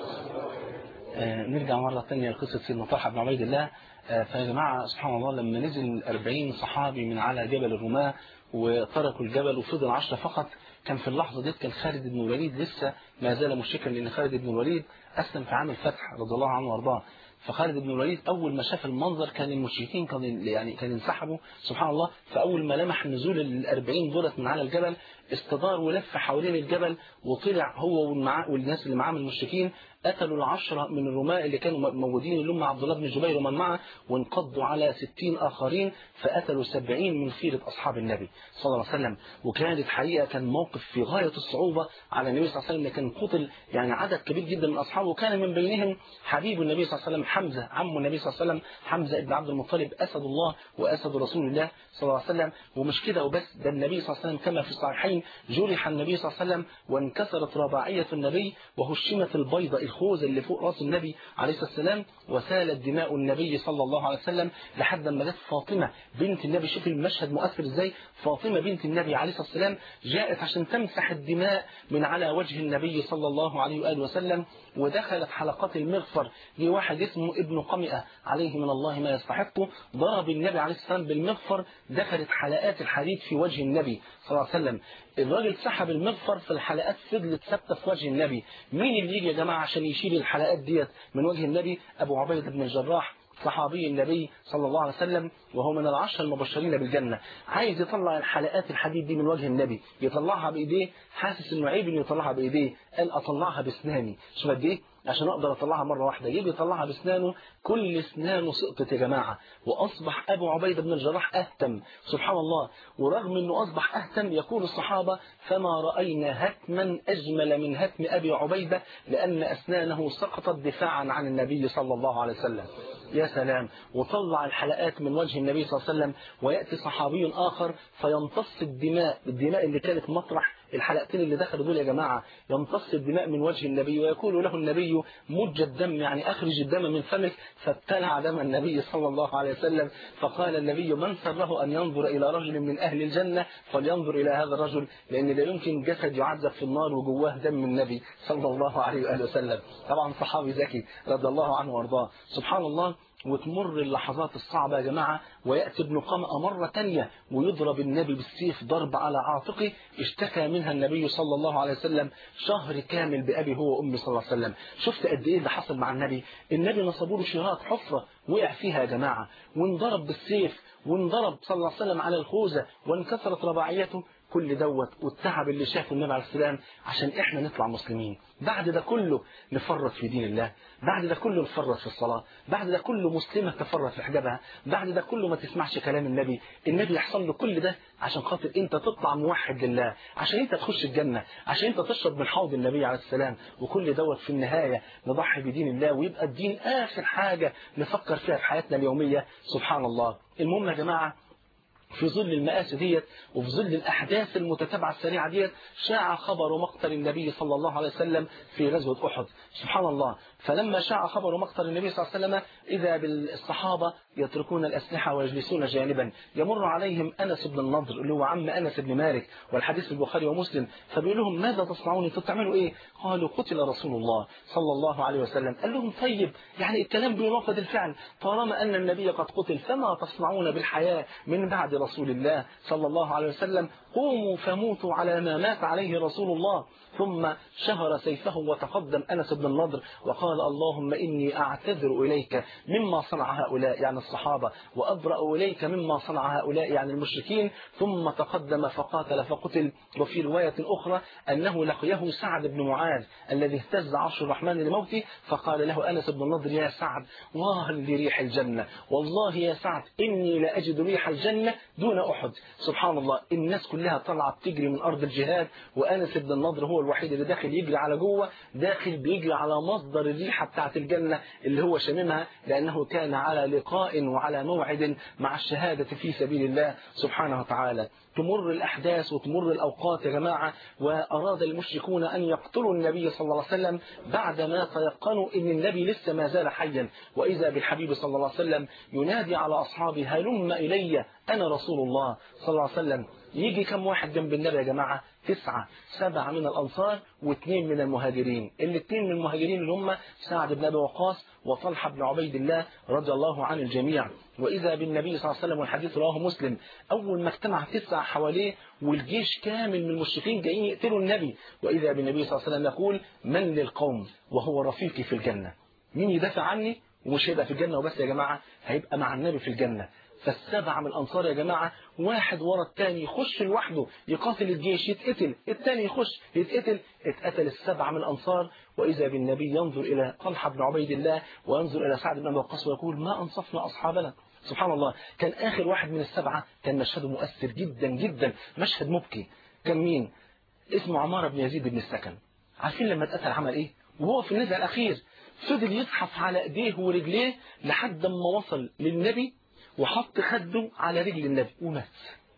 آه، نرجع مرة ثانية لقصة سيدنا طلحة بن عبيد الله آه، فيا جماعة سبحان الله لما نزل 40 صحابي من على جبل الرماة وتركوا الجبل وفضل عشرة فقط كان في اللحظة ديت كان خالد بن الوليد لسه ما زال مشركا لأن خالد بن الوليد أسلم في عام الفتح رضي الله عنه وارضاه فخالد بن الوليد أول ما شاف المنظر كان المشركين كان يعني كان انسحبوا سبحان الله فأول ما لمح نزول الأربعين دولت من على الجبل استدار ولف حوالين الجبل وطلع هو والمع... والناس اللي معاه من المشركين قتلوا العشرة من الرماة اللي كانوا موجودين اللي هم عبد الله بن جبير ومن معه وانقضوا على ستين آخرين فقتلوا سبعين من خيرة أصحاب النبي صلى الله عليه وسلم وكانت حقيقة كان موقف في غاية الصعوبة على النبي صلى الله عليه وسلم كان قتل يعني عدد كبير جدا من أصحابه وكان من بينهم حبيب النبي صلى الله عليه وسلم حمزة عم النبي صلى الله عليه وسلم حمزة ابن عبد المطلب أسد الله وأسد رسول الله صلى الله عليه وسلم ومش كده وبس ده النبي صلى الله عليه وسلم كما في الصحيحين جرح النبي صلى الله عليه وسلم وانكسرت رباعية النبي وهشمت البيضة الخوذة اللي فوق راس النبي عليه الصلاة والسلام وسالت دماء النبي صلى الله عليه وسلم لحد ما جت فاطمة بنت النبي شوف المشهد مؤثر ازاي فاطمة بنت النبي عليه الصلاة والسلام جاءت عشان تمسح الدماء من على وجه النبي صلى الله عليه وآله وسلم ودخلت حلقات المغفر لواحد اسمه ابن قمئة عليه من الله ما يستحقه ضرب النبي عليه الصلاة والسلام بالمغفر دخلت حلقات الحديد في وجه النبي صلى الله عليه وسلم الراجل سحب المغفر في الحلقات فضلت ثابته في وجه النبي مين اللي يجي يا جماعة عشان يشيل الحلقات ديت من وجه النبي أبو عبيدة بن الجراح صحابي النبي صلى الله عليه وسلم وهو من العشر المبشرين بالجنة عايز يطلع الحلقات الحديد دي من وجه النبي يطلعها بإيديه حاسس إنه عيب إنه يطلعها بإيديه قال أطلعها بأسناني شوف قد إيه عشان أقدر أطلعها مرة واحدة يجي يطلعها بأسنانه كل أسنانه سقطت يا جماعة وأصبح أبو عبيدة بن الجراح أهتم سبحان الله ورغم أنه أصبح أهتم يقول الصحابة فما رأينا هتما أجمل من هتم أبي عبيدة لأن أسنانه سقطت دفاعا عن النبي صلى الله عليه وسلم يا سلام وطلع الحلقات من وجه النبي صلى الله عليه وسلم ويأتي صحابي آخر فيمتص الدماء الدماء اللي كانت مطرح الحلقتين اللي دخلوا دول يا جماعة يمتص الدماء من وجه النبي ويقول له النبي مج الدم يعني أخرج الدم من فمك فابتلع دم النبي صلى الله عليه وسلم فقال النبي من سره أن ينظر إلى رجل من أهل الجنة فلينظر إلى هذا الرجل لأن لا يمكن جسد يعذب في النار وجواه دم النبي صلى الله عليه وآله وسلم طبعا صحابي ذكي رضي الله عنه وارضاه سبحان الله وتمر اللحظات الصعبة يا جماعة ويأتي ابن قمأ مرة تانية ويضرب النبي بالسيف ضرب على عاتقه اشتكى منها النبي صلى الله عليه وسلم شهر كامل بأبي هو وأمي صلى الله عليه وسلم شفت قد إيه اللي حصل مع النبي النبي نصبوا له شراط حفرة وقع فيها يا جماعة وانضرب بالسيف وانضرب صلى الله عليه وسلم على الخوذة وانكسرت رباعيته كل دوت والتعب اللي شافه النبي عليه السلام عشان احنا نطلع مسلمين بعد ده كله نفرط في دين الله بعد ده كله نفرط في الصلاة بعد ده كله مسلمة تفرط في حجابها بعد ده كله ما تسمعش كلام النبي النبي يحصل له كل ده عشان خاطر انت تطلع موحد لله عشان انت تخش الجنة عشان انت تشرب من حوض النبي عليه السلام وكل دوت في النهاية نضحي بدين الله ويبقى الدين آخر حاجة نفكر فيها في حياتنا اليومية سبحان الله المهم يا جماعة في ظل المآسي ديت وفي ظل الأحداث المتتابعة السريعة ديت شاع خبر مقتل النبي صلى الله عليه وسلم في غزوة أحد سبحان الله فلما شاع خبر مقتل النبي صلى الله عليه وسلم إذا بالصحابة يتركون الأسلحة ويجلسون جانبا يمر عليهم أنس بن النضر اللي هو عم أنس بن مالك والحديث في البخاري ومسلم فبيقول لهم ماذا تصنعون انتوا بتعملوا إيه قالوا قتل رسول الله صلى الله عليه وسلم قال لهم طيب يعني الكلام بيناقض الفعل طالما أن النبي قد قتل فما تصنعون بالحياة من بعد رسول الله صلى الله عليه وسلم قوموا فموتوا على ما مات عليه رسول الله ثم شهر سيفه وتقدم أنس بن النضر وقال اللهم إني أعتذر إليك مما صنع هؤلاء يعني الصحابة وأبرأ إليك مما صنع هؤلاء يعني المشركين ثم تقدم فقاتل فقتل وفي رواية أخرى أنه لقيه سعد بن معاذ الذي اهتز عرش الرحمن لموته فقال له أنس بن النضر يا سعد واه لريح الجنة والله يا سعد إني لأجد ريح الجنة دون أحد سبحان الله الناس كلها طلعت تجري من أرض الجهاد وأنس بن النضر هو الوحيد اللي داخل يجري على جوه داخل بيجري على مصدر الريحة بتاعت الجنة اللي هو شاممها لأنه كان على لقاء وعلى موعد مع الشهادة في سبيل الله سبحانه وتعالى تمر الأحداث وتمر الأوقات يا جماعة وأراد المشركون أن يقتلوا النبي صلى الله عليه وسلم بعدما تيقنوا أن النبي لسه ما زال حيا وإذا بالحبيب صلى الله عليه وسلم ينادي على أصحابه هلم إلي أنا رسول الله صلى الله عليه وسلم يجي كم واحد جنب النبي يا جماعة تسعة سبعة من الأنصار واثنين من المهاجرين الاثنين من المهاجرين اللي هم سعد بن أبي وقاص وطلحة بن عبيد الله رضي الله عن الجميع وإذا بالنبي صلى الله عليه وسلم والحديث رواه مسلم أول ما اجتمع تسعة حواليه والجيش كامل من المشركين جايين يقتلوا النبي وإذا بالنبي صلى الله عليه وسلم يقول من للقوم وهو رفيقي في الجنة مين يدافع عني ومش هيبقى في الجنة وبس يا جماعة هيبقى مع النبي في الجنة فالسبعة من الأنصار يا جماعة واحد ورا الثاني يخش لوحده يقاتل الجيش يتقتل الثاني يخش يتقتل اتقتل السبعة من الأنصار وإذا بالنبي ينظر إلى طلحة بن عبيد الله وينظر إلى سعد بن أبي وقاص ويقول ما أنصفنا أصحابنا سبحان الله كان آخر واحد من السبعة كان مشهده مؤثر جدا جدا مشهد مبكي كان مين اسمه عمارة بن يزيد بن السكن عارفين لما اتقتل عمل إيه وهو في النزع الأخير فضل يزحف على ايديه ورجليه لحد ما وصل للنبي وحط خده على رجل النبي ومات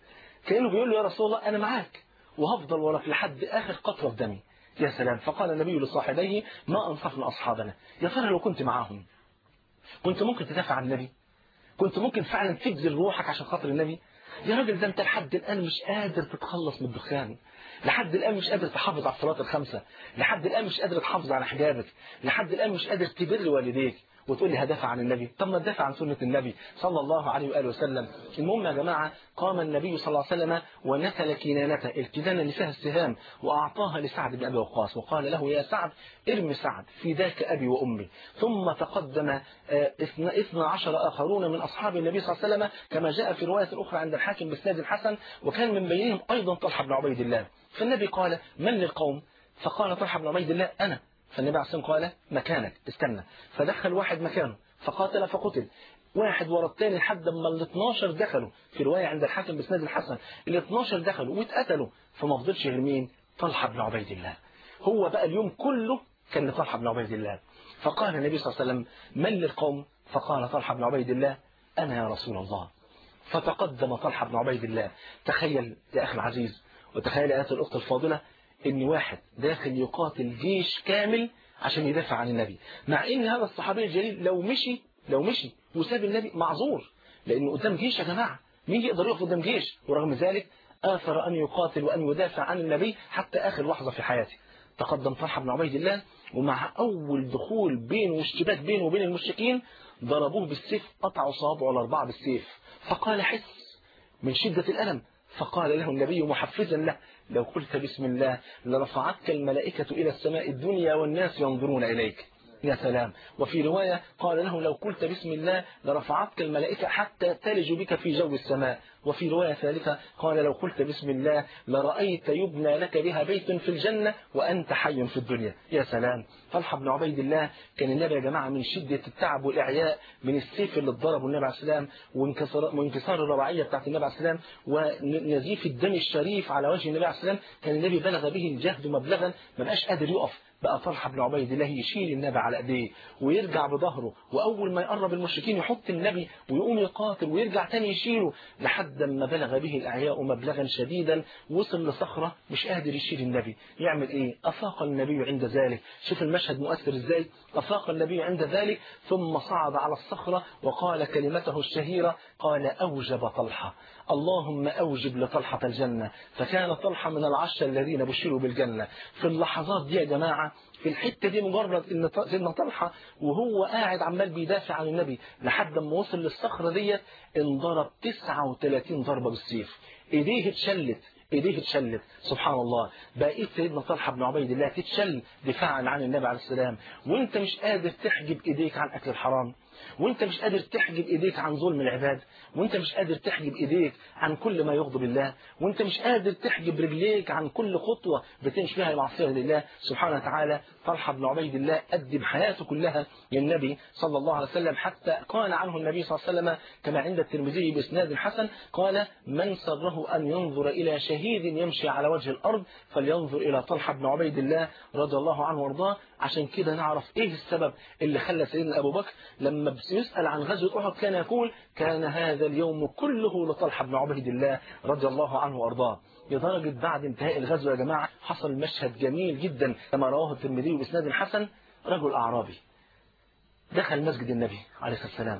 كأنه بيقول له يا رسول الله أنا معاك وهفضل وراك لحد آخر قطرة في دمي يا سلام فقال النبي لصاحبيه ما أنصفنا أصحابنا يا ترى لو كنت معاهم كنت ممكن تدافع عن النبي كنت ممكن فعلا تبذل روحك عشان خاطر النبي يا راجل ده انت لحد الآن مش قادر تتخلص من الدخان لحد الآن مش قادر تحافظ على الصلاة الخمسة لحد الآن مش قادر تحافظ على حجابك لحد الآن مش قادر تبر والديك وتقول لي هدافع عن النبي طب ما تدافع عن سنة النبي صلى الله عليه وآله وسلم المهم يا جماعة قام النبي صلى الله عليه وسلم ونثل كنانته الكنانة اللي فيها السهام وأعطاها لسعد بن أبي وقاص وقال له يا سعد ارمي سعد في ذاك أبي وأمي ثم تقدم اثنى عشر آخرون من أصحاب النبي صلى الله عليه وسلم كما جاء في رواية أخرى عند الحاكم بسناد الحسن وكان من بينهم أيضا طلحة بن عبيد الله فالنبي قال من للقوم فقال طلحة بن عبيد الله أنا فالنبي عليه الصلاة والسلام قال مكانك استنى فدخل واحد مكانه فقاتل فقتل واحد ورا الثاني لحد ما ال 12 دخلوا في رواية عند الحاكم بسند الحسن ال 12 دخلوا واتقتلوا فما فضلش غير مين طلحة بن عبيد الله هو بقى اليوم كله كان لطلحة بن عبيد الله فقال النبي صلى الله عليه وسلم من للقوم فقال طلحة بن عبيد الله أنا يا رسول الله فتقدم طلحة بن عبيد الله تخيل يا أخي العزيز وتخيل يا أخي الأخت الفاضلة ان واحد داخل يقاتل جيش كامل عشان يدافع عن النبي مع ان هذا الصحابي الجليل لو مشي لو مشي وساب النبي معذور لانه قدام جيش يا جماعه مين يقدر يقف قدام جيش ورغم ذلك آثر أن يقاتل وأن يدافع عن النبي حتى آخر لحظة في حياته تقدم طلحة بن عبيد الله ومع أول دخول بينه واشتباك بينه وبين المشركين ضربوه بالسيف قطعوا صوابعه الأربعة بالسيف فقال حس من شدة الألم فقال له النبي محفزا له لو قلت بسم الله لرفعتك الملائكة إلى السماء الدنيا والناس ينظرون إليك يا سلام وفي رواية قال له لو قلت بسم الله لرفعتك الملائكة حتى تلج بك في جو السماء وفي رواية ثالثة قال لو قلت بسم الله لرأيت يبنى لك بها بيت في الجنة وأنت حي في الدنيا يا سلام طلحة بن عبيد الله كان النبي يا جماعة من شدة التعب والإعياء من السيف اللي اتضربه النبي عليه السلام وانكسار, وانكسار الرباعية بتاعت النبي عليه السلام ونزيف الدم الشريف على وجه النبي عليه السلام كان النبي بلغ به الجهد مبلغا ما بقاش قادر يقف بقى طلحة بن عبيد الله يشيل النبي على ايديه ويرجع بظهره واول ما يقرب المشركين يحط النبي ويقوم يقاتل ويرجع تاني يشيله لحد لحد ما بلغ به الأعياء مبلغا شديدا وصل لصخرة مش قادر يشيل النبي يعمل إيه أفاق النبي عند ذلك شوف المشهد مؤثر إزاي أفاق النبي عند ذلك ثم صعد على الصخرة وقال كلمته الشهيرة قال أوجب طلحة اللهم أوجب لطلحة الجنة فكان طلحة من العشر الذين بشروا بالجنة في اللحظات دي يا جماعة في الحتة دي مجرد ان سيدنا طلحة وهو قاعد عمال بيدافع عن النبي لحد ما وصل للصخرة ديت انضرب 39 ضربة بالسيف ايديه اتشلت ايديه اتشلت سبحان الله بقيت سيدنا طلحه بن عبيد الله تتشل دفاعا عن النبي عليه السلام وانت مش قادر تحجب ايديك عن اكل الحرام وانت مش قادر تحجب ايديك عن ظلم العباد وانت مش قادر تحجب ايديك عن كل ما يغضب الله وانت مش قادر تحجب رجليك عن كل خطوة بتمشي فيها معصية لله سبحانه وتعالى طلحة بن عبيد الله قدم حياته كلها للنبي صلى الله عليه وسلم حتى قال عنه النبي صلى الله عليه وسلم كما عند الترمذي باسناد حسن قال من سره أن ينظر إلى شهيد يمشي على وجه الأرض فلينظر إلى طلحة بن عبيد الله رضي الله عنه وارضاه عشان كده نعرف إيه السبب اللي خلى سيدنا أبو بكر لما يسأل عن غزوة أحد كان يقول كان هذا اليوم كله لطلحة بن عبيد الله رضي الله عنه وارضاه لدرجة بعد انتهاء الغزوة يا جماعة حصل مشهد جميل جدا كما رواه الترمذي بإسناد حسن رجل أعرابي دخل مسجد النبي عليه الصلاة والسلام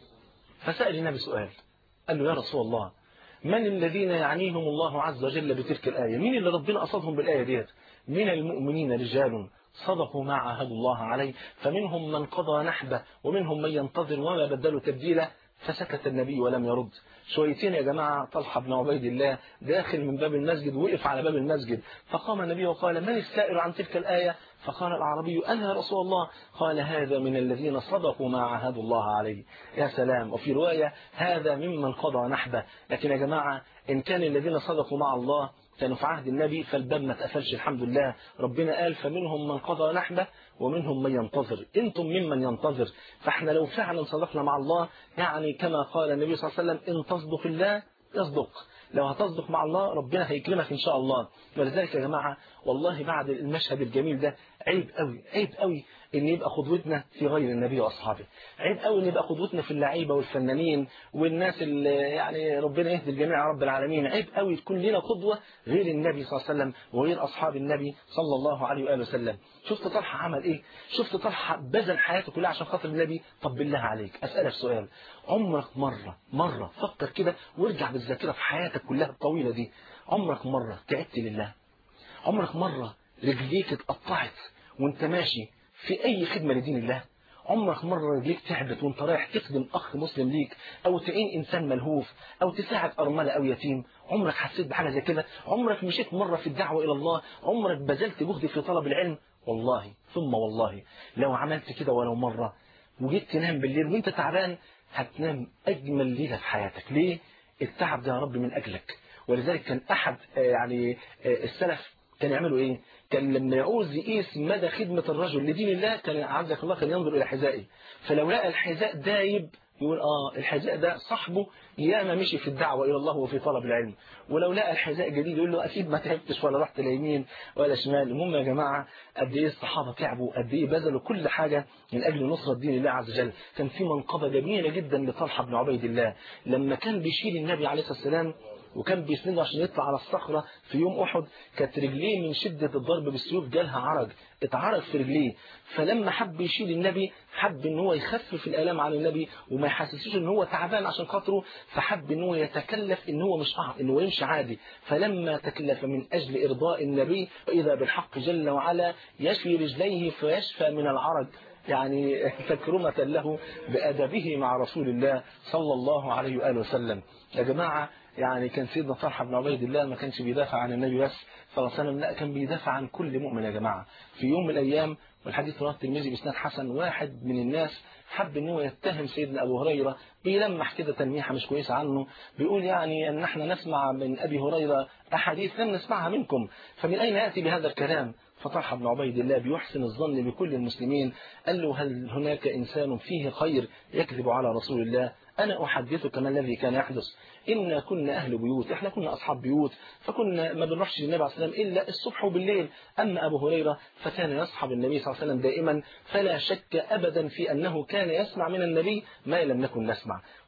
فسأل النبي سؤال قال له يا رسول الله من الذين يعنيهم الله عز وجل بتلك الآية مين اللي ربنا قصدهم بالآية ديت من المؤمنين رجال صدقوا ما عاهدوا الله عليه فمنهم من قضى نحبه ومنهم من ينتظر وما بدلوا تبديلا فسكت النبي ولم يرد شويتين يا جماعة طلحة بن عبيد الله داخل من باب المسجد وقف على باب المسجد فقام النبي وقال من السائل عن تلك الآية فقال العربي أنا يا رسول الله قال هذا من الذين صدقوا ما عاهدوا الله عليه يا سلام وفي رواية هذا ممن قضى نحبه لكن يا جماعة إن كان الذين صدقوا مع الله كانوا في عهد النبي فالباب ما اتقفلش الحمد لله ربنا قال فمنهم من قضى نحبه ومنهم من ينتظر انتم ممن ينتظر فاحنا لو فعلا صدقنا مع الله يعني كما قال النبي صلى الله عليه وسلم ان تصدق الله يصدق لو هتصدق مع الله ربنا هيكرمك ان شاء الله ولذلك يا جماعه والله بعد المشهد الجميل ده عيب قوي عيب قوي ان يبقى قدوتنا في غير النبي واصحابه عيب قوي ان يبقى قدوتنا في اللعيبه والفنانين والناس اللي يعني ربنا يهدي الجميع يا رب العالمين عيب قوي تكون لنا قدوه غير النبي صلى الله عليه وسلم وغير اصحاب النبي صلى الله عليه واله وسلم شفت طلحه عمل ايه شفت طلحه بذل حياته كلها عشان خاطر النبي طب بالله عليك اسالك سؤال عمرك مره مره فكر كده وارجع بالذاكره في حياتك كلها الطويله دي عمرك مره تعبت لله عمرك مره رجليك اتقطعت وانت ماشي في أي خدمة لدين الله عمرك مرة رجليك تعبت وانت رايح تخدم أخ مسلم ليك أو تعين إنسان ملهوف أو تساعد أرملة أو يتيم عمرك حسيت بحاجة زي كده عمرك مشيت مرة في الدعوة إلى الله عمرك بذلت جهد في طلب العلم والله ثم والله لو عملت كده ولو مرة وجيت تنام بالليل وانت تعبان هتنام أجمل ليلة في حياتك ليه التعب ده يا رب من أجلك ولذلك كان أحد يعني السلف كان يعملوا ايه كان لما يعوز يقيس مدى خدمة الرجل لدين الله كان عزك الله كان ينظر إلى حذائه فلو لقى الحذاء دايب يقول اه الحذاء ده صاحبه ياما مشي في الدعوة إلى الله وفي طلب العلم ولو لقى الحذاء جديد يقول له أكيد ما تعبتش ولا رحت لا يمين ولا شمال المهم يا جماعة قد إيه الصحابة تعبوا قد إيه بذلوا كل حاجة من أجل نصرة دين الله عز وجل كان في منقبة جميلة جدا لطلحة بن عبيد الله لما كان بيشيل النبي عليه الصلاة والسلام وكان بيسنده عشان يطلع على الصخرة في يوم أحد كانت رجليه من شدة الضرب بالسيوف جالها عرج اتعرج في رجليه فلما حب يشيل النبي حب ان هو يخفف الالام عن النبي وما يحسسوش ان هو تعبان عشان خاطره فحب ان هو يتكلف ان هو مش قاعد ان هو يمشي عادي فلما تكلف من اجل ارضاء النبي فاذا بالحق جل وعلا يشفي رجليه فيشفى من العرج يعني تكرمة له بأدبه مع رسول الله صلى الله عليه وآله وسلم يا جماعة يعني كان سيدنا طلحة بن عبيد الله ما كانش بيدافع عن النبي بس صلى الله عليه وسلم لا كان بيدافع عن كل مؤمن يا جماعة في يوم من الأيام والحديث رواه الترمذي بإسناد حسن واحد من الناس حب ان هو يتهم سيدنا ابو هريره بيلمح كده تلميحه مش كويسه عنه بيقول يعني ان احنا نسمع من ابي هريره احاديث لم نسمعها منكم فمن اين ياتي بهذا الكلام فطلحة بن عبيد الله بيحسن الظن بكل المسلمين قال له هل هناك إنسان فيه خير يكذب على رسول الله أنا أحدثك ما الذي كان يحدث إنا كنا أهل بيوت إحنا كنا أصحاب بيوت فكنا ما بنروحش للنبي عليه الصلاة والسلام إلا الصبح وبالليل أما أبو هريرة فكان يصحب النبي صلى الله عليه وسلم دائما فلا شك أبدا في أنه كان يسمع من النبي ما لم نكن نسمع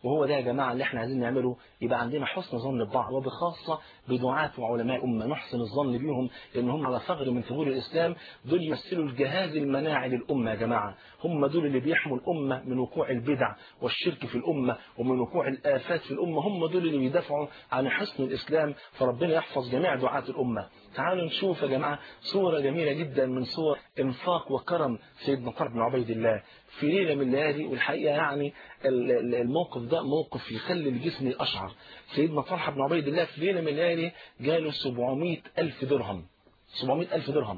وهو ده يا جماعة اللي احنا عايزين نعمله يبقى عندنا حسن ظن ببعض وبخاصة بدعاة وعلماء أمة نحسن الظن بيهم لأن هم على ثغر من ثغور الإسلام دول يمثلوا الجهاز المناعي للأمة يا جماعة هم دول اللي بيحموا الأمة من وقوع البدع والشرك في الأمة ومن وقوع الآفات في الأمة هم دول اللي بيدافعوا عن حسن الإسلام فربنا يحفظ جميع دعاة الأمة تعالوا نشوف يا جماعة صورة جميلة جدا من صور انفاق وكرم سيدنا طارق بن عبيد الله في ليلة من الليالي والحقيقة يعني الموقف ده موقف يخلي الجسم أشعر سيدنا طلحة بن عبيد الله في ليلة من الليالي جاله 700 ألف درهم 700 ألف درهم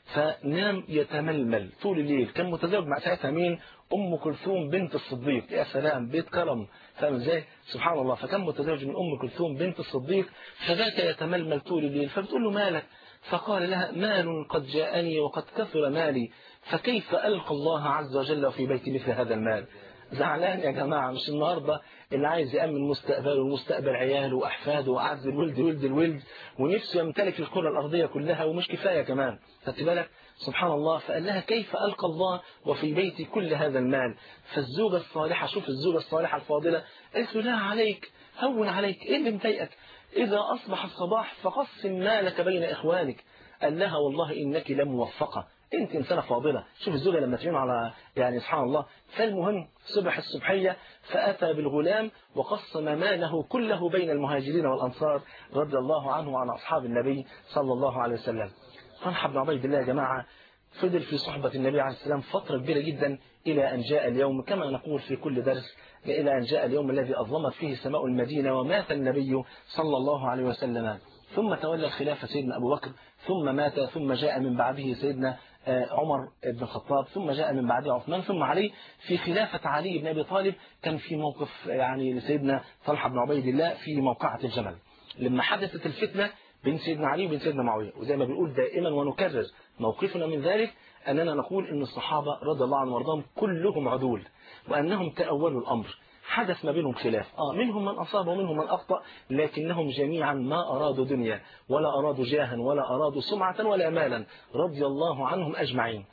فنام يتململ طول الليل كان متزوج مع ساعتها مين أم كلثوم بنت الصديق يا سلام بيت كرم فاهم ازاي سبحان الله فكان متزوج من أم كلثوم بنت الصديق فذاك يتململ طول الليل فبتقول له مالك فقال لها مال قد جاءني وقد كثر مالي فكيف ألقى الله عز وجل في بيتي مثل هذا المال زعلان يا جماعة مش النهاردة اللي عايز يأمن مستقبله ومستقبل عياله وأحفاده وأعز الولد ولد الولد ونفسه يمتلك الكرة الأرضية كلها ومش كفاية كمان خدت بالك سبحان الله فقال لها كيف ألقى الله وفي بيتي كل هذا المال فالزوجة الصالحة شوف الزوجة الصالحة الفاضلة قالت له لا عليك هون عليك إيه اللي مضايقك إذا أصبح الصباح فقسم مالك بين إخوانك قال لها والله إنك لموفقة انت انسانه فاضله شوف الزوجه لما تعين على يعني سبحان الله فالمهم صبح الصبحيه فاتى بالغلام وقسم ماله كله بين المهاجرين والانصار رضي الله عنه وعن اصحاب النبي صلى الله عليه وسلم طلحه بن عبيد الله يا جماعه فضل في صحبة النبي عليه السلام فترة كبيرة جدا إلى أن جاء اليوم كما نقول في كل درس إلى أن جاء اليوم الذي أظلمت فيه سماء المدينة ومات النبي صلى الله عليه وسلم ثم تولى الخلافة سيدنا أبو بكر ثم مات ثم جاء من بعده سيدنا عمر بن الخطاب ثم جاء من بعده عثمان ثم علي في خلافة علي بن أبي طالب كان في موقف يعني لسيدنا طلحة بن عبيد الله في موقعة الجمل لما حدثت الفتنة بين سيدنا علي وبين سيدنا معاوية وزي ما بنقول دائما ونكرر موقفنا من ذلك أننا نقول أن الصحابة رضي الله عنهم وارضاهم كلهم عدول وأنهم تأولوا الأمر حدث ما بينهم خلاف آه منهم من أصاب ومنهم من أخطأ لكنهم جميعا ما أرادوا دنيا ولا أرادوا جاها ولا أرادوا سمعة ولا مالا رضي الله عنهم أجمعين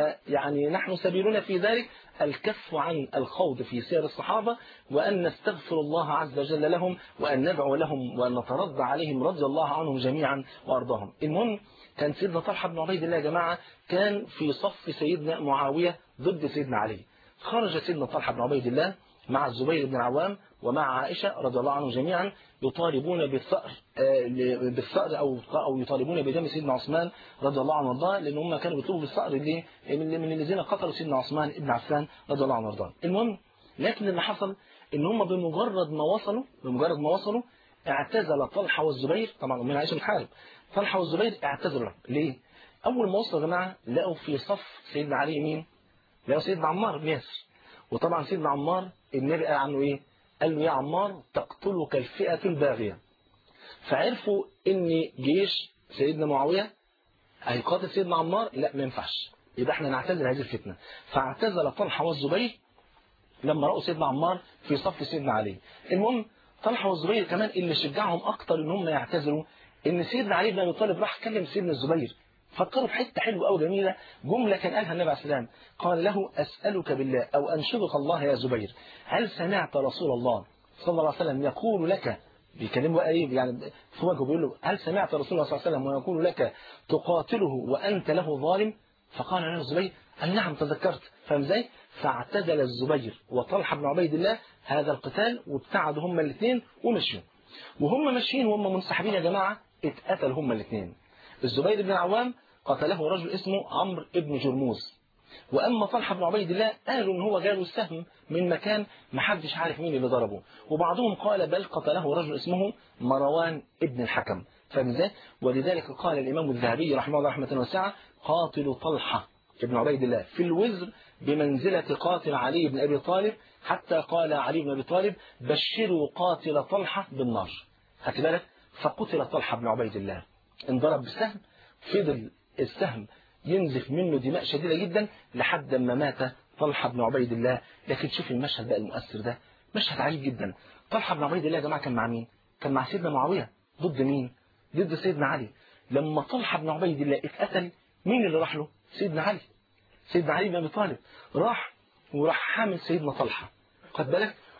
فيعني نحن سبيلنا في ذلك الكف عن الخوض في سير الصحابة وأن نستغفر الله عز وجل لهم وأن ندعو لهم وأن نترضى عليهم رضي الله عنهم جميعا وأرضاهم المهم كان سيدنا طلحة بن عبيد الله يا جماعة كان في صف سيدنا معاوية ضد سيدنا علي خرج سيدنا طلحة بن عبيد الله مع الزبير بن العوام ومع عائشة رضي الله عنهم جميعا يطالبون بالثأر بالثأر أو أو يطالبون بدم سيدنا عثمان رضي الله عنه وارضاه لأن هم كانوا بيطلبوا بالثأر ليه؟ من الذين قتلوا سيدنا عثمان بن عفان رضي الله عنه وارضاه المهم لكن اللي حصل ان هم بمجرد ما وصلوا بمجرد ما وصلوا اعتزل طلحة والزبير طبعا من عائشة بتحارب طلحة والزبير اعتزلوا ليه؟ أول ما وصلوا يا جماعة لقوا في صف سيدنا علي مين؟ لقوا سيدنا عمار بن ياسر وطبعا سيدنا عمار النبي قال عنه ايه قال له يا عمار تقتلك الفئة الباغية فعرفوا ان جيش سيدنا معاوية هيقاتل سيدنا عمار لا ما ينفعش يبقى احنا نعتزل هذه الفتنة فاعتزل طلحة والزبير لما رأوا سيدنا عمار في صف سيدنا علي المهم طلحة والزبير كمان اللي شجعهم اكتر ان هم يعتزلوا ان سيدنا علي بن ابي طالب راح كلم سيدنا الزبير فكروا في حته حلوه قوي جميله جمله كان قالها النبي عليه السلام قال له اسالك بالله او انشدك الله يا زبير هل سمعت رسول الله صلى الله عليه وسلم يقول لك بيكلمه ايه يعني في وجهه بيقول له هل سمعت رسول الله صلى الله عليه وسلم ويقول لك تقاتله وانت له ظالم فقال له الزبير قال نعم تذكرت فاهم ازاي فاعتزل الزبير وطلحه بن عبيد الله هذا القتال وابتعدوا هما الاثنين ومشوا وهم ماشيين وهم منسحبين يا جماعه اتقتل هما الاثنين الزبير بن العوام قتله رجل اسمه عمرو بن جرموز واما طلحه بن عبيد الله قالوا ان هو جاله سهم من مكان ما حدش عارف مين اللي ضربه وبعضهم قال بل قتله رجل اسمه مروان ابن الحكم فاهم ازاي ولذلك قال الامام الذهبي رحمه الله رحمه واسعه قاتل طلحه ابن عبيد الله في الوزر بمنزله قاتل علي بن ابي طالب حتى قال علي بن ابي طالب بشروا قاتل طلحه بالنار خدت بالك فقتل طلحه بن عبيد الله انضرب بالسهم فضل السهم ينزف منه دماء شديدة جدا لحد ما مات طلحة بن عبيد الله لكن شوف المشهد بقى المؤثر ده مشهد عجيب جدا طلحة بن عبيد الله يا جماعة كان مع مين كان مع سيدنا معاوية ضد مين ضد سيدنا علي لما طلحة بن عبيد الله اتقتل مين اللي راح له سيدنا علي سيدنا علي بن ابي طالب راح وراح حامل سيدنا طلحة خد بالك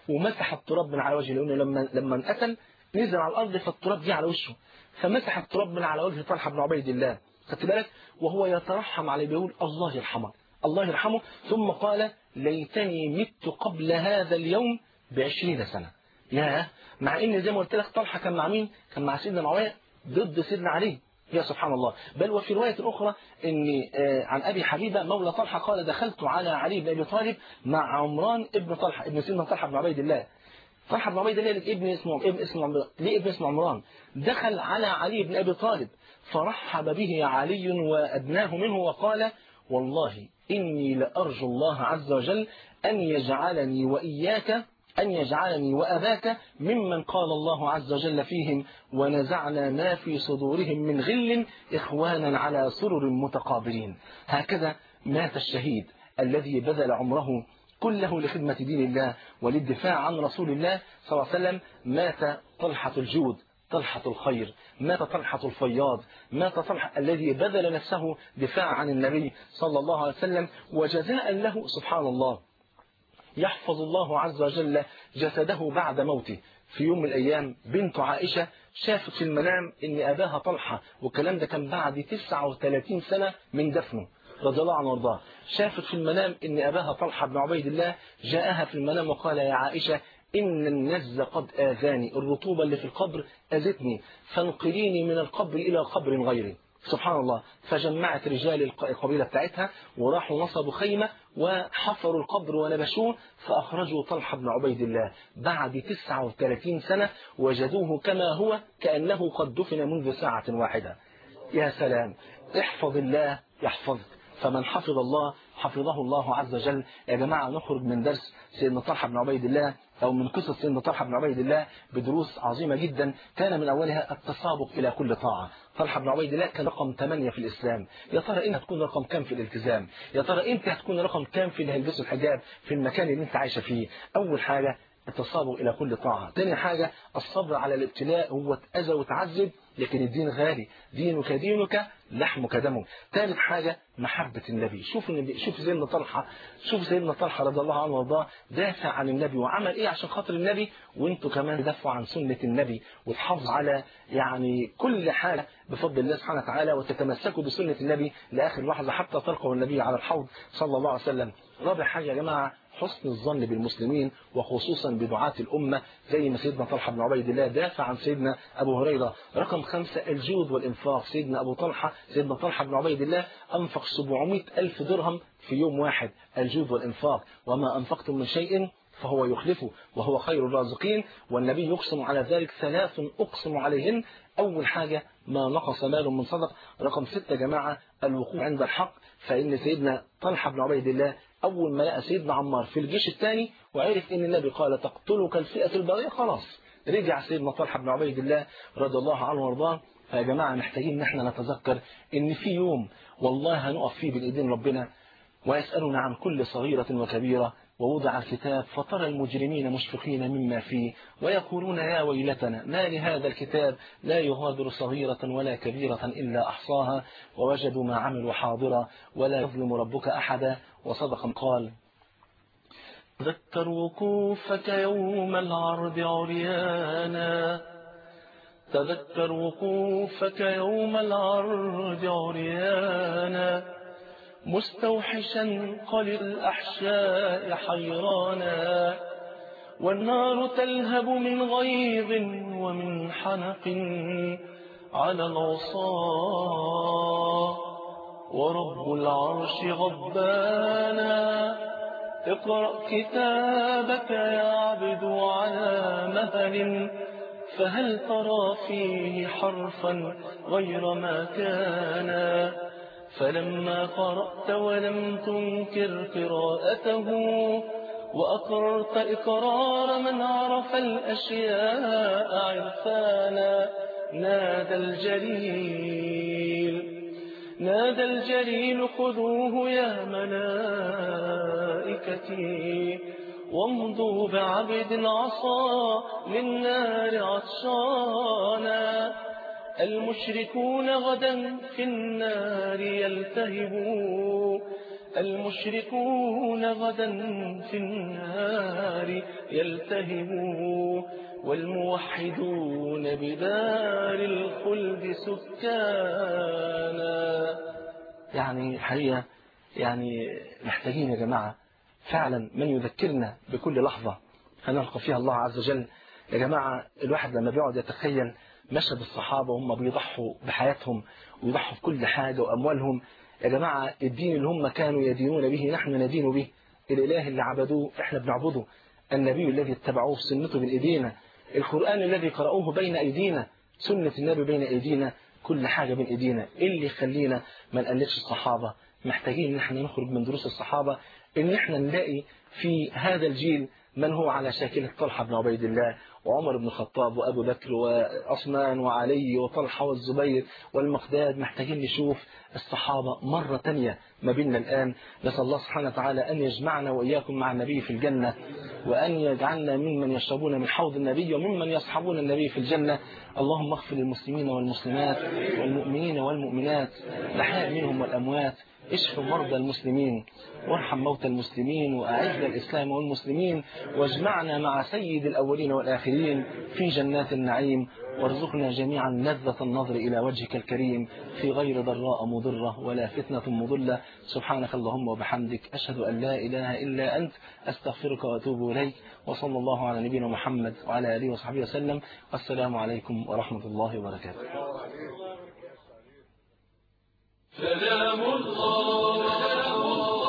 ومسح التراب من على وجهه لأنه لما لما انقتل نزل على الأرض فالتراب جه على وشه فمسح التراب من على وجه طلحة بن عبيد الله خدت بالك وهو يترحم عليه بيقول الله يرحمه الله يرحمه ثم قال ليتني مت قبل هذا اليوم بعشرين سنة يا مع ان زي ما قلت لك طلحة كان مع مين كان مع سيدنا معاوية ضد سيدنا علي يا سبحان الله بل وفي رواية أخرى أن عن أبي حبيبة مولى طلحة قال دخلت على علي بن أبي طالب مع عمران ابن طلحة ابن سيدنا طلحة بن عبيد الله طلحة بن عبيد الله لك ابن اسمه ابن اسمه عمران ليه ابن اسمه عمران دخل على علي بن أبي طالب فرحب به علي وأدناه منه وقال والله إني لأرجو الله عز وجل أن يجعلني وإياك أن يجعلني وأباك ممن قال الله عز وجل فيهم ونزعنا ما في صدورهم من غل إخوانا على سرر متقابلين هكذا مات الشهيد الذي بذل عمره كله لخدمة دين الله وللدفاع عن رسول الله صلى الله عليه وسلم مات طلحة الجود طلحة الخير مات طلحة الفياض مات طلحة الذي بذل نفسه دفاع عن النبي صلى الله عليه وسلم وجزاء له سبحان الله يحفظ الله عز وجل جسده بعد موته في يوم من الأيام بنت عائشة شافت في المنام ان أباها طلحة والكلام ده كان بعد 39 سنة من دفنه رضي الله عنه وارضاه شافت في المنام ان أباها طلحة بن عبيد الله جاءها في المنام وقال يا عائشة إن النز قد آذاني الرطوبة اللي في القبر أذتني فانقليني من القبر إلى قبر غيري سبحان الله فجمعت رجال القبيلة بتاعتها وراحوا نصبوا خيمة وحفروا القبر ونبشوه فأخرجوا طلحة بن عبيد الله بعد 39 سنة وجدوه كما هو كأنه قد دفن منذ ساعة واحدة يا سلام احفظ الله يحفظك فمن حفظ الله حفظه الله عز وجل يا جماعة نخرج من درس سيدنا طلحة بن عبيد الله أو من قصص سيدنا طلحة بن عبيد الله بدروس عظيمة جدا كان من أولها التسابق إلى كل طاعة طلحة بن عبيد الله كان رقم 8 في الإسلام يا ترى أنت هتكون رقم كام في الالتزام يا ترى أنت هتكون رقم كام في اللي هيلبسوا الحجاب في المكان اللي أنت عايشة فيه أول حاجة التسابق إلى كل طاعة ثاني حاجة الصبر على الابتلاء هو اتأذى وتعذب لكن الدين غالي دينك دينك لحمك دمك ثالث حاجة محبة النبي شوف النبي شوف سيدنا طلحة شوف سيدنا طلحة رضي الله عنه وارضاه دافع عن النبي وعمل ايه عشان خاطر النبي وانتوا كمان دافعوا عن سنة النبي وتحافظوا على يعني كل حاجة بفضل الله سبحانه وتعالى وتتمسكوا بسنة النبي لآخر لحظة حتى تلقوا النبي على الحوض صلى الله عليه وسلم رابع حاجة يا جماعة حسن الظن بالمسلمين وخصوصا بدعاة الأمة زي ما سيدنا طلحة بن عبيد الله دافع عن سيدنا أبو هريرة رقم خمسة الجود والإنفاق سيدنا أبو طلحة سيدنا طلحة بن عبيد الله أنفق 700 ألف درهم في يوم واحد الجود والإنفاق وما أنفقتم من شيء فهو يخلفه وهو خير الرازقين والنبي يقسم على ذلك ثلاث أقسم عليهن أول حاجة ما نقص مال من صدق رقم ستة جماعة الوقوع عند الحق فإن سيدنا طلحة بن عبيد الله أول ما لقى سيدنا عمار في الجيش الثاني وعرف إن النبي قال تقتلك الفئة الباغية خلاص رجع سيدنا طلحة بن عبيد الله رضي الله عنه وارضاه فيا جماعة محتاجين إن احنا نتذكر إن في يوم والله هنقف فيه بالإيدين ربنا ويسألنا عن كل صغيرة وكبيرة ووضع الكتاب فترى المجرمين مشفقين مما فيه ويقولون يا ويلتنا ما لهذا الكتاب لا يغادر صغيرة ولا كبيرة إلا أحصاها ووجدوا ما عملوا حاضرا ولا يظلم ربك أحدا وصدق قال تذكر وقوفك يوم العرض عريانا تذكر وقوفك يوم العرض عريانا مستوحشا قلب الأحشاء حيرانا والنار تلهب من غيظ ومن حنق على العصا ورب العرش غضبانا اقرأ كتابك يا عبد على مهل فهل ترى فيه حرفا غير ما كان فلما قرأت ولم تنكر قراءته وأقررت إقرار من عرف الأشياء عرفانا نادى الجليل نادى الجليل خذوه يا ملائكتي وامضوا بعبد عصا للنار عطشانا المشركون غدا في النار يلتهبون المشركون غدا في النار يلتهبون والموحدون بدار الخلد سكانا يعني حقيقة يعني محتاجين يا جماعة فعلا من يذكرنا بكل لحظة هنلقى فيها الله عز وجل يا جماعة الواحد لما بيقعد يتخيل مشهد الصحابة وهم بيضحوا بحياتهم ويضحوا بكل حاجة وأموالهم يا جماعة الدين اللي هم كانوا يدينون به نحن ندين به الإله اللي عبدوه احنا بنعبده النبي الذي اتبعوه سنته بين ايدينا القرآن الذي قرأوه بين أيدينا سنة النبي بين أيدينا كل حاجة بين أيدينا إيه اللي يخلينا ما نقلدش الصحابة محتاجين ان احنا نخرج من دروس الصحابة ان احنا نلاقي في هذا الجيل من هو على شاكلة طلحة بن عبيد الله وعمر بن الخطاب وأبو بكر وعثمان وعلي وطلحة والزبير والمقداد محتاجين نشوف الصحابة مرة تانية ما بيننا الآن نسأل الله سبحانه وتعالى أن يجمعنا وإياكم مع النبي في الجنة وأن يجعلنا ممن يشربون من حوض النبي وممن يصحبون النبي في الجنة اللهم اغفر للمسلمين والمسلمات والمؤمنين والمؤمنات الأحياء منهم والأموات اشف مرضى المسلمين وارحم موتى المسلمين وأعز الإسلام والمسلمين واجمعنا مع سيد الأولين والآخرين في جنات النعيم وارزقنا جميعا لذة النظر إلى وجهك الكريم في غير ضراء مضرة ولا فتنة مضلة سبحانك اللهم وبحمدك أشهد أن لا إله إلا أنت أستغفرك وأتوب إليك وصلى الله على نبينا محمد وعلى آله وصحبه وسلم والسلام عليكم ورحمة الله وبركاته سلام الله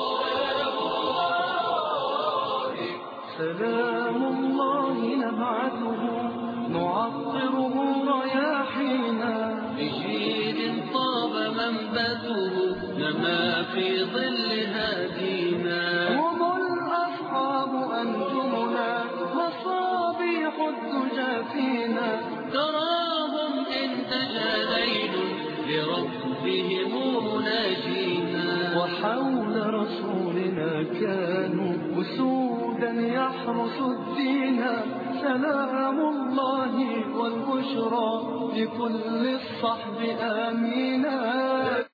سلام الله نبعثه نعطره رياحينا بجيل طاب منبته نما في ظل هادينا هم الأصحاب أنجمنا مصابيح الدجى فينا تراهم إن تجا ليل لربهم ناجينا وحول رسولنا كانوا أسودا يحرس الدين سلام الله والبشرى لكل الصحب آمينا